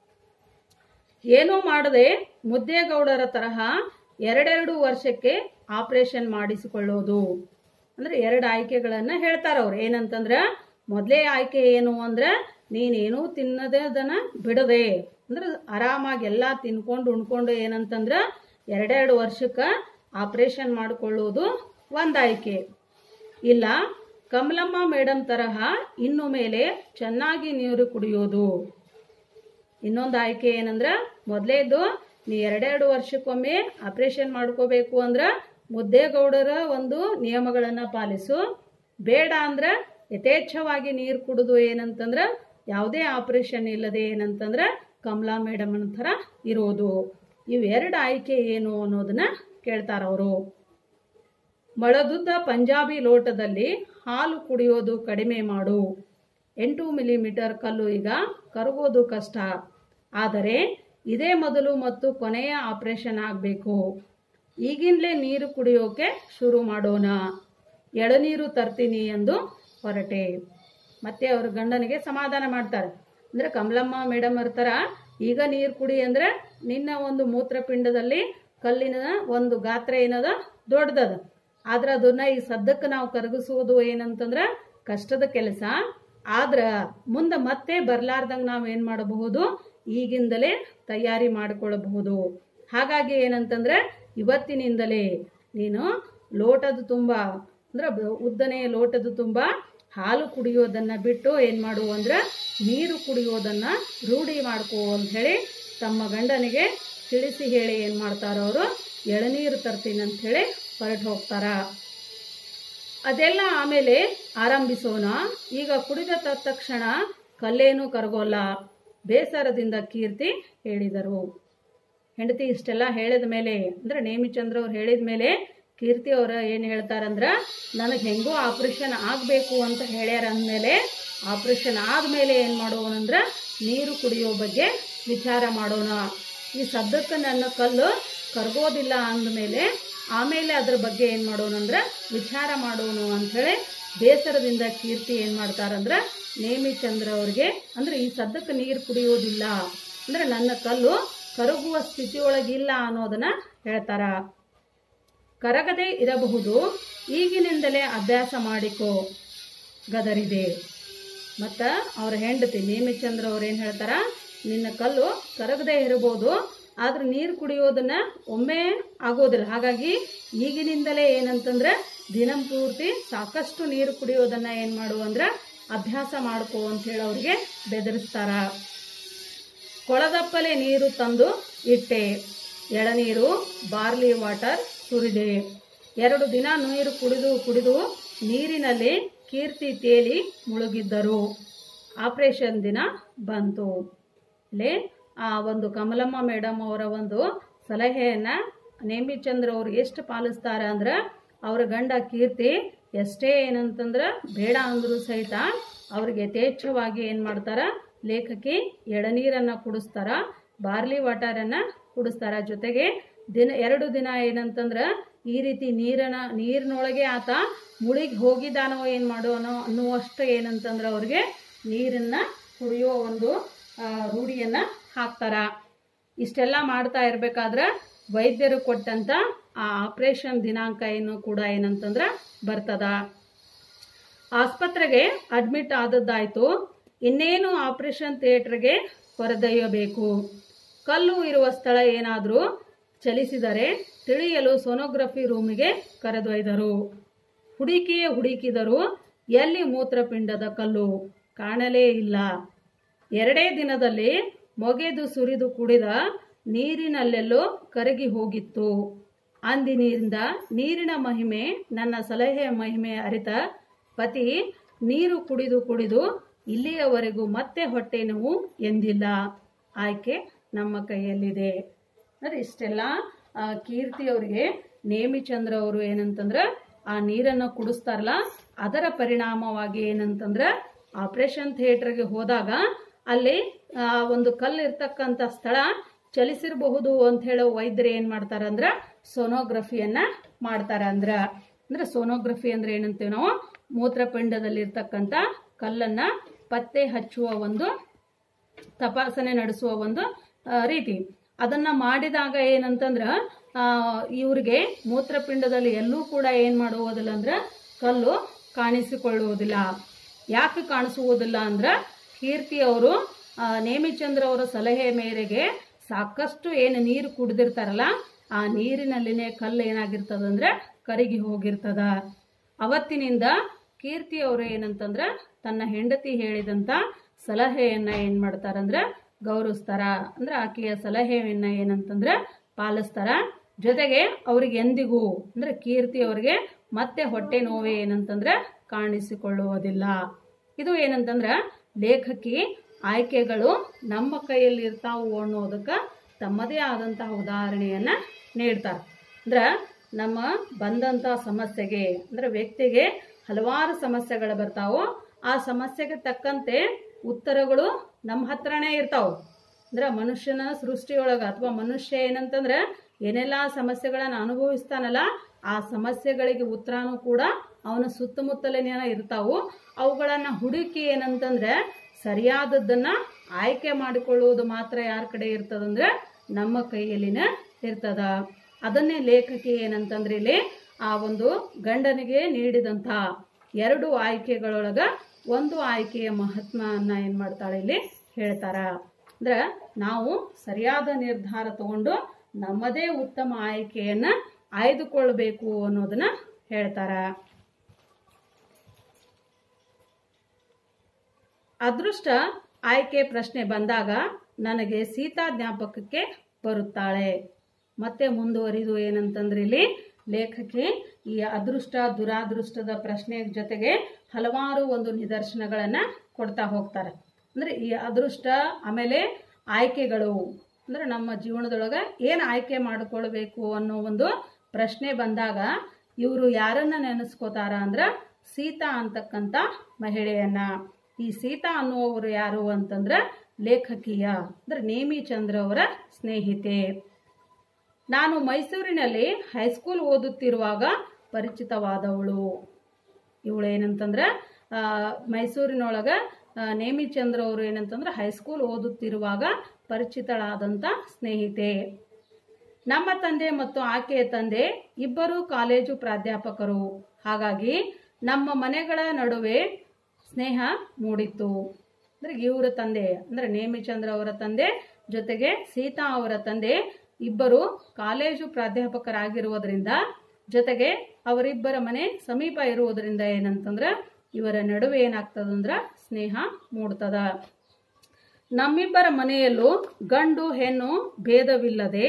ಏನೂ ಮಾಡದೆ ಮುದ್ದೇಗೌಡರ ತರಹ ಎರಡೆರಡು ವರ್ಷಕ್ಕೆ ಆಪರೇಷನ್ ಮಾಡಿಸಿಕೊಳ್ಳೋದು ಅಂದ್ರೆ ಎರಡು ಆಯ್ಕೆಗಳನ್ನ ಹೇಳ್ತಾರ ಅವ್ರು ಏನಂತಂದ್ರ ಮೊದಲೇ ಆಯ್ಕೆ ಏನು ಅಂದ್ರೆ ನೀನೇನೂ ತಿನ್ನದೆ ಅದನ್ನ ಬಿಡದೆ ಅಂದ್ರೆ ಆರಾಮಾಗಿ ಎಲ್ಲ ತಿನ್ಕೊಂಡು ಉಣ್ಕೊಂಡು ಏನಂತಂದ್ರ ಎರಡೆರಡು ವರ್ಷಕ್ಕೆ ಆಪರೇಷನ್ ಮಾಡಿಕೊಳ್ಳೋದು ಒಂದು ಆಯ್ಕೆ ಇಲ್ಲ ಕಮಲಮ್ಮ ಮೇಡಮ್ ತರಹ ಇನ್ನು ಮೇಲೆ ಚೆನ್ನಾಗಿ ನೀರು ಕುಡಿಯೋದು ಇನ್ನೊಂದು ಆಯ್ಕೆ ಏನಂದ್ರ ಮೊದಲೇದು ನೀ ಎರಡೆರಡು ವರ್ಷಕ್ಕೊಮ್ಮೆ ಆಪರೇಷನ್ ಮಾಡ್ಕೋಬೇಕು ಅಂದ್ರ ಮುದ್ದೇಗೌಡರ ಒಂದು ನಿಯಮಗಳನ್ನ ಪಾಲಿಸು ಬೇಡ ಅಂದ್ರ ಯಥೇಚ್ಛವಾಗಿ ನೀರು ಕುಡಿದು ಏನಂತಂದ್ರ ಯಾವುದೇ ಆಪರೇಷನ್ ಇಲ್ಲದೆ ಏನಂತಂದ್ರ ಕಮಲಾ ಮೇಡಮ್ ಥರ ಇರೋದು ಇವೆರಡು ಆಯ್ಕೆ ಏನು ಅನ್ನೋದನ್ನ ಕೇಳ್ತಾರ ಅವರು ಮೊಳದುದ್ದ ಪಂಜಾಬಿ ಲೋಟದಲ್ಲಿ ಹಾಲು ಕುಡಿಯೋದು ಕಡಿಮೆ ಮಾಡು ಎಂಟು ಮಿಲಿಮೀಟರ್ ಕಲ್ಲು ಈಗ ಕರಗೋದು ಕಷ್ಟ ಆದರೆ ಇದೇ ಮೊದಲು ಮತ್ತು ಕೊನೆಯ ಆಪರೇಷನ್ ಆಗಬೇಕು ಈಗಿಂದಲೇ ನೀರು ಕುಡಿಯೋಕೆ ಶುರು ಮಾಡೋಣ ಎಳನೀರು ತರ್ತೀನಿ ಎಂದು ಹೊರಟೆ ಮತ್ತೆ ಅವ್ರ ಗಂಡನಿಗೆ ಸಮಾಧಾನ ಮಾಡ್ತಾರೆ ಅಂದ್ರೆ ಕಮಲಮ್ಮ ಮೇಡಮ್ ಇರ್ತಾರ ಈಗ ನೀರು ಕುಡಿ ಅಂದ್ರೆ ನಿನ್ನ ಒಂದು ಮೂತ್ರಪಿಂಡದಲ್ಲಿ ಕಲ್ಲಿನ ಒಂದು ಗಾತ್ರ ಏನದ ದೊಡ್ಡದದ ಆದ್ರೆ ಅದನ್ನ ಈ ಸದ್ಯಕ್ಕೆ ನಾವು ಕರಗಿಸುವುದು ಏನಂತಂದ್ರ ಕಷ್ಟದ ಕೆಲಸ ಆದ್ರ ಮುಂದೆ ಮತ್ತೆ ಬರ್ಲಾರ್ದಂಗ ನಾವು ಏನ್ ಮಾಡಬಹುದು ಈಗಿಂದಲೇ ತಯಾರಿ ಮಾಡಿಕೊಳ್ಳಬಹುದು ಹಾಗಾಗಿ ಏನಂತಂದ್ರೆ ಇವತ್ತಿನಿಂದಲೇ ನೀನು ಲೋಟದ ತುಂಬ ಅಂದ್ರೆ ಬ- ಉದ್ದನೆಯ ಲೋಟದ ತುಂಬ ಹಾಲು ಕುಡಿಯೋದನ್ನ ಬಿಟ್ಟು ಏನ್ ಮಾಡು ಅಂದ್ರೆ ನೀರು ಕುಡಿಯೋದನ್ನ ರೂಢಿ ಮಾಡ್ಕೋ ಅಂತ ಹೇಳಿ ತಮ್ಮ ಗಂಡನಿಗೆ ತಿಳಿಸಿ ಹೇಳಿ ಏನ್ ಮಾಡ್ತಾರ ಅವರು ಎಳನೀರು ತರ್ತೀನಿ ಅಂತ ಹೇಳಿ ಹೊರಟು ಹೋಗ್ತಾರ ಅದೆಲ್ಲ ಆಮೇಲೆ ಆರಂಭಿಸೋಣ ಈಗ ಕುಡಿದ ತ- ತಕ್ಷಣ ಕಲ್ಲೇನು ಕರಗೋಲ್ಲ ಬೇಸರದಿಂದ ಕೀರ್ತಿ ಹೇಳಿದರು ಹೆಂಡತಿ ಇಷ್ಟೆಲ್ಲ ಹೇಳಿದ ಮೇಲೆ ಅಂದ್ರೆ ನೇಮಿಚಂದ್ರ ಅವ್ರು ಹೇಳಿದ ಮೇಲೆ ಕೀರ್ತಿ ಅವರ ಏನು ಹೇಳ್ತಾರಂದ್ರ ನನಗೆ ಹೆಂಗೋ ಆಪರೇಷನ್ ಆಗಬೇಕು ಅಂತ ಹೇಳ್ಯಾರ ಅಂದಮೇಲೆ ಆಪರೇಷನ್ ಆದಮೇಲೆ ಏನು ಮಾಡೋಣಂದ್ರ ನೀರು ಕುಡಿಯೋ ಬಗ್ಗೆ ವಿಚಾರ ಮಾಡೋಣ ಈ ಸದ್ಯಕ್ಕೆ ನನ್ನ ಕಲ್ಲು ಕರಗೋದಿಲ್ಲ ಅಂದಮೇಲೆ ಆಮೇಲೆ ಅದ್ರ ಬಗ್ಗೆ ಏನು ಮಾಡೋಣಂದ್ರ ವಿಚಾರ ಮಾಡೋಣ ಅಂಥೇಳಿ ಬೇಸರದಿಂದ ಕೀರ್ತಿ ಏನು ಮಾಡ್ತಾರಂದ್ರ ನೇಮಿಚಂದ್ರ ಅವ್ರಿಗೆ ಅಂದ್ರೆ ಈ ಸದ್ಯಕ್ಕೆ ನೀರು ಕುಡಿಯೋದಿಲ್ಲ ಅಂದ್ರೆ ನನ್ನ ಕಲ್ಲು ಕರಗುವ ಸ್ಥಿತಿಯೊಳಗಿಲ್ಲ ಅನ್ನೋದನ್ನ ಹೇಳ್ತಾರ ಕರಗದೆ ಇರಬಹುದು ಈಗಿನಿಂದಲೇ ಅಭ್ಯಾಸ ಮಾಡಿಕೋ ಗದರಿದೆ ಮತ್ತ ಅವ್ರ ಹೆಂಡತಿ ನೇಮಿಚಂದ್ರ ಅವ್ರು ಏನ್ ಹೇಳ್ತಾರ ನಿನ್ನ ಕಲ್ಲು ಕರಗದೆ ಇರಬಹುದು ಆದ್ರೆ ನೀರು ಕುಡಿಯೋದನ್ನ ಒಮ್ಮೆ ಆಗೋದಿಲ್ಲ ಹಾಗಾಗಿ ಈಗಿನಿಂದಲೇ ಏನಂತಂದ್ರೆ ದಿನಂಪೂರ್ತಿ ಸಾಕಷ್ಟು ನೀರು ಕುಡಿಯೋದನ್ನ ಏನ್ ಮಾಡು ಅಂದ್ರ ಅಭ್ಯಾಸ ಮಾಡ್ಕೋ ಅಂತ ಹೇಳಿ ಅವ್ರಿಗೆ ಬೆದರಿಸ್ತಾರ ಕೊಳದಪ್ಪಲೆ ನೀರು ತಂದು ಇಟ್ಟೆ ಎಳನೀರು ಬಾರ್ಲಿ ವಾಟರ್ ಸುರಿದೆ ಎರಡು ದಿನ ನೀರು ಕುಡಿದು ಕುಡಿದು ನೀರಿನಲ್ಲಿ ಕೀರ್ತಿ ತೇಲಿ ಮುಳುಗಿದ್ದರು ಆಪರೇಷನ್ ದಿನ ಬಂತು ಅಲ್ಲಿ ಆ ಒಂದು ಕಮಲಮ್ಮ ಮೇಡಮ್ ಅವರ ಒಂದು ಸಲಹೆಯನ್ನು ನೇಮಿಚಂದ್ರ ಅವರು ಎಷ್ಟು ಪಾಲಿಸ್ತಾರೆ ಅಂದ್ರೆ ಅವ್ರ ಗಂಡ ಕೀರ್ತಿ ಎಷ್ಟೇ ಏನಂತಂದ್ರೆ ಬೇಡ ಅಂದರೂ ಸಹಿತ ಅವ್ರಿಗೆ ಯಥೇಚ್ಛವಾಗಿ ಏನು ಮಾಡ್ತಾರ ಲೇಖಕಿ ಎಳನೀರನ್ನು ಕುಡಿಸ್ತಾರ ಬಾರ್ಲಿ ವಾಟರನ್ನು ಕುಡಿಸ್ತಾರ ಜೊತೆಗೆ ದಿನ ಎರಡು ದಿನ ಏನಂತಂದ್ರೆ ಈ ರೀತಿ ನೀರನ್ನ ನೀರಿನೊಳಗೆ ಆತ ಮುಳುಗಿ ಹೋಗಿದ್ದಾನೋ ಏನು ಮಾಡೋನೋ ಅನ್ನುವಷ್ಟು ಏನಂತಂದ್ರೆ ಅವ್ರಿಗೆ ನೀರನ್ನು ಕುಡಿಯೋ ಒಂದು ಆ, ರೂಢಿಯನ್ನು ಹಾಕ್ತಾರ ಇಷ್ಟೆಲ್ಲ ಮಾಡ್ತಾ ಇರಬೇಕಾದ್ರೆ ವೈದ್ಯರು ಕೊಟ್ಟಂತ ಆ ಆಪರೇಷನ್ ದಿನಾಂಕ ಏನು ಕೂಡ ಏನಂತಂದ್ರೆ ಬರ್ತದ ಆಸ್ಪತ್ರೆಗೆ ಅಡ್ಮಿಟ್ ಆದದ್ದಾಯ್ತು ಇನ್ನೇನು ಆಪರೇಷನ್ ಥಿಯೇಟರ್ಗೆ ಹೊರದೊಯ್ಯಬೇಕು ಕಲ್ಲು ಇರುವ ಸ್ಥಳ ಏನಾದರೂ ಚಲಿಸಿದರೆ ತಿಳಿಯಲು ಸೋನೋಗ್ರಫಿ ರೂಮಿಗೆ ಕರೆದೊಯ್ದರು ಹುಡುಕಿಯೇ ಹುಡುಕಿದರು ಎಲ್ಲಿ ಮೂತ್ರಪಿಂಡದ ಕಲ್ಲು ಕಾಣಲೇ ಇಲ್ಲ ಎರಡೇ ದಿನದಲ್ಲಿ ಮೊಗೆದು ಸುರಿದು ಕುಡಿದ ನೀರಿನಲ್ಲೆಲ್ಲೋ ಕರಗಿ ಹೋಗಿತ್ತು ಅಂದಿನಿಂದ ನೀರಿನ ಮಹಿಮೆ ನನ್ನ ಸಲಹೆಯ ಮಹಿಮೆ ಅರಿತ ಪತಿ ನೀರು ಕುಡಿದು ಕುಡಿದು ಇಲ್ಲಿಯವರೆಗೂ ಮತ್ತೆ ಹೊಟ್ಟೆ ನೋವು ಎಂದಿಲ್ಲ ಆಯ್ಕೆ ನಮ್ಮ ಕೈಯಲ್ಲಿದೆ ಅಂದ್ರೆ ಇಷ್ಟೆಲ್ಲ ಆ, ಕೀರ್ತಿ ಅವರಿಗೆ ನೇಮಿಚಂದ್ರ ಅವರು ಏನಂತಂದ್ರೆ ಆ ನೀರನ್ನು ಕುಡಿಸ್ತಾರಲ್ಲ ಅದರ ಪರಿಣಾಮವಾಗಿ ಏನಂತಂದ್ರೆ ಆಪರೇಷನ್ ಥಿಯೇಟರ್ಗೆ ಹೋದಾಗ ಅಲ್ಲಿ ಆ, ಒಂದು ಕಲ್ಲು ಇರ್ತಕ್ಕಂಥ ಸ್ಥಳ ಚಲಿಸಿರಬಹುದು ಅಂತ ಹೇಳೋ ವೈದ್ಯರು ಏನ್ ಮಾಡ್ತಾರ ಅಂದ್ರ ಸೋನೋಗ್ರಫಿಯನ್ನ ಮಾಡ್ತಾರ ಅಂದ್ರ ಅಂದ್ರೆ ಸೋನೋಗ್ರಫಿ ಅಂದ್ರೆ ಏನಂತೀವಿ ನಾವು ಮೂತ್ರಪಿಂಡದಲ್ಲಿರ್ತಕ್ಕಂಥ ಕಲ್ಲನ್ನ ಪತ್ತೆ ಹಚ್ಚುವ ಒಂದು ತಪಾಸಣೆ ನಡೆಸುವ ಒಂದು ಆ, ರೀತಿ ಅದನ್ನ ಮಾಡಿದಾಗ ಏನಂತಂದ್ರ ಆ, ಇವ್ರಿಗೆ ಮೂತ್ರಪಿಂಡದಲ್ಲಿ ಎಲ್ಲೂ ಕೂಡ ಏನ್ ಮಾಡುವುದಿಲ್ಲ ಅಂದ್ರ ಕಲ್ಲು ಕಾಣಿಸಿಕೊಳ್ಳುವುದಿಲ್ಲ ಯಾಕೆ ಕಾಣಿಸುವುದಿಲ್ಲ ಅಂದ್ರ ಕೀರ್ತಿ ಅವರು ನೇಮಿಚಂದ್ರ ಅವರ ಸಲಹೆ ಮೇರೆಗೆ ಸಾಕಷ್ಟು ಏನು ನೀರು ಕುಡಿದಿರ್ತಾರಲ್ಲ ಆ ನೀರಿನಲ್ಲಿನೇ ಕಲ್ಲು ಏನಾಗಿರ್ತದಂದ್ರೆ ಕರಗಿ ಹೋಗಿರ್ತದ ಅವತ್ತಿನಿಂದ ಕೀರ್ತಿ ಅವರು ಏನಂತಂದ್ರ ತನ್ನ ಹೆಂಡತಿ ಹೇಳಿದಂತ ಸಲಹೆಯನ್ನ ಏನ್ ಮಾಡ್ತಾರಂದ್ರ ಗೌರವಿಸ್ತಾರ ಅಂದ್ರ ಆಕೆಯ ಸಲಹೆಯನ್ನ ಏನಂತಂದ್ರ ಪಾಲಿಸ್ತಾರ ಜೊತೆಗೆ ಅವ್ರಿಗೆ ಎಂದಿಗೂ ಅಂದ್ರೆ ಕೀರ್ತಿ ಅವ್ರಿಗೆ ಮತ್ತೆ ಹೊಟ್ಟೆ ನೋವೇ ಏನಂತಂದ್ರ ಕಾಣಿಸಿಕೊಳ್ಳುವುದಿಲ್ಲ ಇದು ಏನಂತಂದ್ರ ಲೇಖಕಿ ಆಯ್ಕೆಗಳು ನಮ್ಮ ಕೈಯಲ್ಲಿ ಇರ್ತಾವು ಅನ್ನೋದಕ್ಕೆ ತಮ್ಮದೇ ಆದಂತಹ ಉದಾಹರಣೆಯನ್ನ ನೀಡ್ತಾರೆ ಅಂದ್ರ ನಮ್ಮ ಬಂದಂತ ಸಮಸ್ಯೆಗೆ ಅಂದ್ರೆ ವ್ಯಕ್ತಿಗೆ ಹಲವಾರು ಸಮಸ್ಯೆಗಳು ಬರ್ತಾವು ಆ ಸಮಸ್ಯೆಗೆ ತಕ್ಕಂತೆ ಉತ್ತರಗಳು ನಮ್ಮ ಹತ್ರನೇ ಇರ್ತಾವು ಅಂದ್ರೆ ಮನುಷ್ಯನ ಸೃಷ್ಟಿಯೊಳಗ ಅಥವಾ ಮನುಷ್ಯ ಏನಂತಂದ್ರೆ ಏನೆಲ್ಲ ಸಮಸ್ಯೆಗಳನ್ನ ಅನುಭವಿಸ್ತಾನಲ್ಲ ಆ ಸಮಸ್ಯೆಗಳಿಗೆ ಉತ್ತರನೂ ಕೂಡ ಅವನ ಸುತ್ತಮುತ್ತಲಿನ ಇರ್ತಾವು ಅವುಗಳನ್ನ ಹುಡುಕಿ ಏನಂತಂದ್ರೆ ಸರಿಯಾದದ್ದನ್ನ ಆಯ್ಕೆ ಮಾಡಿಕೊಳ್ಳುವುದು ಮಾತ್ರ ಯಾರ ಕಡೆ ಇರ್ತದಂದ್ರೆ ನಮ್ಮ ಕೈಯಲ್ಲಿನ ಇರ್ತದ ಅದನ್ನೇ ಲೇಖಕಿ ಏನಂತಂದ್ರೆ ಇಲ್ಲಿ ಆ ಒಂದು ಗಂಡನಿಗೆ ನೀಡಿದಂತ ಎರಡು ಆಯ್ಕೆಗಳೊಳಗ ಒಂದು ಆಯ್ಕೆಯ ಮಹತ್ವನ್ನ ಏನ್ ಮಾಡ್ತಾಳೆ ಇಲ್ಲಿ ಹೇಳ್ತಾರ ಅಂದ್ರೆ ನಾವು ಸರಿಯಾದ ನಿರ್ಧಾರ ತಗೊಂಡು ನಮ್ಮದೇ ಉತ್ತಮ ಆಯ್ಕೆಯನ್ನ ಆಯ್ದುಕೊಳ್ಬೇಕು ಅನ್ನೋದನ್ನ ಹೇಳ್ತಾರ ಅದೃಷ್ಟ ಆಯ್ಕೆ ಪ್ರಶ್ನೆ ಬಂದಾಗ ನನಗೆ ಸೀತಾ ಜ್ಞಾಪಕಕ್ಕೆ ಬರುತ್ತಾಳೆ ಮತ್ತೆ ಮುಂದುವರಿದು ಏನಂತಂದ್ರೆ ಇಲ್ಲಿ ಲೇಖಕಿ ಈ ಅದೃಷ್ಟ ದುರಾದೃಷ್ಟದ ಪ್ರಶ್ನೆ ಜೊತೆಗೆ ಹಲವಾರು ಒಂದು ನಿದರ್ಶನಗಳನ್ನ ಕೊಡ್ತಾ ಹೋಗ್ತಾರೆ ಅಂದ್ರೆ ಈ ಅದೃಷ್ಟ ಆಮೇಲೆ ಆಯ್ಕೆಗಳು ಅಂದ್ರೆ ನಮ್ಮ ಜೀವನದೊಳಗ ಏನು ಆಯ್ಕೆ ಮಾಡಿಕೊಳ್ಬೇಕು ಅನ್ನೋ ಒಂದು ಪ್ರಶ್ನೆ ಬಂದಾಗ ಇವರು ಯಾರನ್ನ ನೆನೆಸ್ಕೋತಾರ ಅಂದ್ರ ಸೀತಾ ಅಂತಕ್ಕಂಥ ಮಹಿಳೆಯನ್ನ ಈ ಸೀತಾ ಅನ್ನುವವರು ಯಾರು ಅಂತಂದ್ರ ಲೇಖಕಿಯ ಅಂದ್ರೆ ನೇಮಿ ಚಂದ್ರ ಅವರ ಸ್ನೇಹಿತೆ ನಾನು ಮೈಸೂರಿನಲ್ಲಿ ಹೈಸ್ಕೂಲ್ ಓದುತ್ತಿರುವಾಗ ಪರಿಚಿತವಾದವಳು ಇವಳು ಏನಂತಂದ್ರೆ ಆ, ಮೈಸೂರಿನೊಳಗ ಆ, ನೇಮಿಚಂದ್ರ ಅವರು ಏನಂತಂದ್ರೆ ಹೈಸ್ಕೂಲ್ ಓದುತ್ತಿರುವಾಗ ಪರಿಚಿತಳಾದಂಥ ಸ್ನೇಹಿತೆ ನಮ್ಮ ತಂದೆ ಮತ್ತು ಆಕೆಯ ತಂದೆ ಇಬ್ಬರು ಕಾಲೇಜು ಪ್ರಾಧ್ಯಾಪಕರು ಹಾಗಾಗಿ ನಮ್ಮ ಮನೆಗಳ ನಡುವೆ ಸ್ನೇಹ ಮೂಡಿತ್ತು ಅಂದ್ರೆ ಇವರ ತಂದೆ ಅಂದ್ರೆ ನೇಮಿಚಂದ್ರ ಅವರ ತಂದೆ ಜೊತೆಗೆ ಸೀತಾ ಅವರ ತಂದೆ ಇಬ್ಬರು ಕಾಲೇಜು ಪ್ರಾಧ್ಯಾಪಕರಾಗಿರುವುದರಿಂದ ಜೊತೆಗೆ ಅವರಿಬ್ಬರ ಮನೆ ಸಮೀಪ ಇರುವುದರಿಂದ ಏನಂತಂದ್ರ ಇವರ ನಡುವೆ ಏನಾಗ್ತದಂದ್ರ ಸ್ನೇಹ ಮೂಡ್ತದ ನಮ್ಮಿಬ್ಬರ ಮನೆಯಲ್ಲೂ ಗಂಡು ಹೆಣ್ಣು ಭೇದವಿಲ್ಲದೆ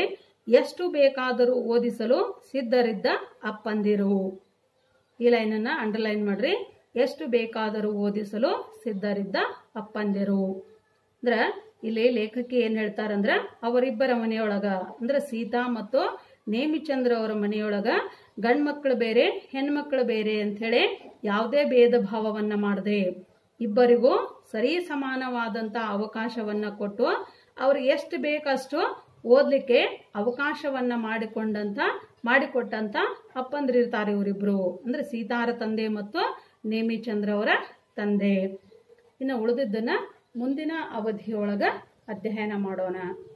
ಎಷ್ಟು ಬೇಕಾದರೂ ಓದಿಸಲು ಸಿದ್ಧರಿದ್ದ ಅಪ್ಪಂದಿರು ಈ ಲೈನನ್ನು ಅಂಡರ್ಲೈನ್ ಮಾಡ್ರಿ ಎಷ್ಟು ಬೇಕಾದರೂ ಓದಿಸಲು ಸಿದ್ಧರಿದ್ದ ಅಪ್ಪಂದಿರು ಅಂದ್ರೆ ಇಲ್ಲಿ ಲೇಖಕಿ ಏನ್ ಹೇಳ್ತಾರಂದ್ರ ಅವರಿಬ್ಬರ ಮನೆಯೊಳಗ ಅಂದ್ರೆ ಸೀತಾ ಮತ್ತು ನೇಮಿಚಂದ್ರ ಅವರ ಮನೆಯೊಳಗ ಗಂಡ್ ಮಕ್ಕಳು ಬೇರೆ ಹೆಣ್ಮಕ್ಳು ಬೇರೆ ಅಂಥೇಳಿ ಯಾವುದೇ ಭೇದ ಭಾವವನ್ನ ಮಾಡದೆ ಇಬ್ಬರಿಗೂ ಸರಿ ಸಮಾನವಾದಂತ ಅವಕಾಶವನ್ನ ಕೊಟ್ಟು ಅವ್ರಿಗೆ ಎಷ್ಟು ಬೇಕಷ್ಟು ಓದ್ಲಿಕ್ಕೆ ಅವಕಾಶವನ್ನ ಮಾಡಿಕೊಂಡಂತ ಮಾಡಿಕೊಟ್ಟಂತ ಅಪ್ಪಂದ್ರಿರ್ತಾರೆ ಇವರಿಬ್ರು ಅಂದ್ರೆ ಸೀತಾರ ತಂದೆ ಮತ್ತು ನೇಮಿಚಂದ್ರ ಅವರ ತಂದೆ ಇನ್ನು ಉಳಿದಿದ್ದನ್ನ ಮುಂದಿನ ಅವಧಿಯೊಳಗ ಅಧ್ಯಯನ ಮಾಡೋಣ